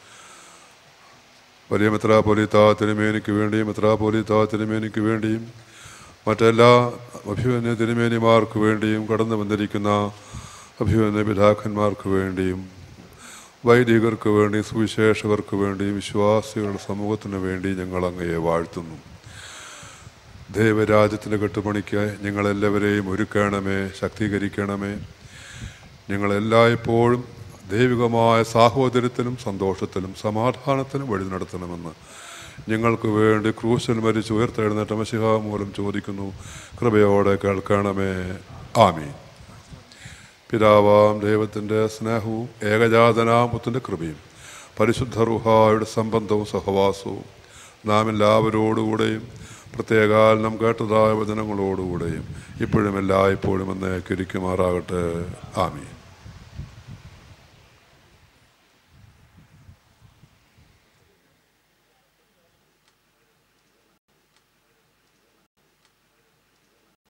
വലിയ മെത്രാപോലിത്ത തിരുമേനിക്ക് വേണ്ടിയും മെത്രാപോലിത്ത തിരുമേനിക്ക് വേണ്ടിയും മറ്റെല്ലാ അഭിമന്യ തിരുമേനിമാർക്ക് വേണ്ടിയും കടന്നു വന്നിരിക്കുന്ന അഭിമന്യ പിതാക്കന്മാർക്ക് വേണ്ടിയും വൈദികർക്ക് വേണ്ടി സുവിശേഷകർക്ക് വേണ്ടി വിശ്വാസികളുടെ സമൂഹത്തിന് വേണ്ടി ഞങ്ങൾ അങ്ങയെ വാഴ്ത്തുന്നു ദൈവരാജ്യത്തിൻ്റെ കെട്ടുപണിക്ക് ഞങ്ങളെല്ലാവരെയും ഒരുക്കണമേ ശക്തീകരിക്കണമേ ഞങ്ങളെല്ലായ്പ്പോഴും ദൈവികമായ സാഹോദര്യത്തിലും സന്തോഷത്തിലും സമാധാനത്തിലും വഴി നടത്തണമെന്ന് ഞങ്ങൾക്ക് വേണ്ടി ക്രൂശൽ മരിച്ച് ഉയർത്തെഴുന്നേറ്റ മഷിഹ മൂലം ചോദിക്കുന്നു കൃപയോടെ കേൾക്കണമേ ആമീൻ പിതാവാം ദൈവത്തിൻ്റെ സ്നേഹവും ഏകജാതനാമത്തിൻ്റെ കൃപയും പരിശുദ്ധ റുഹായുടെ സംബന്ധവും സഹവാസവും നാം എല്ലാവരോടുകൂടെയും പ്രത്യേകാൽ നാം കേട്ടതായ വചനങ്ങളോടുകൂടെയും ഇപ്പോഴും എല്ലായ്പ്പോഴും എന്നേക്കിരിക്കുമാറാകട്ടെ ആമീൻ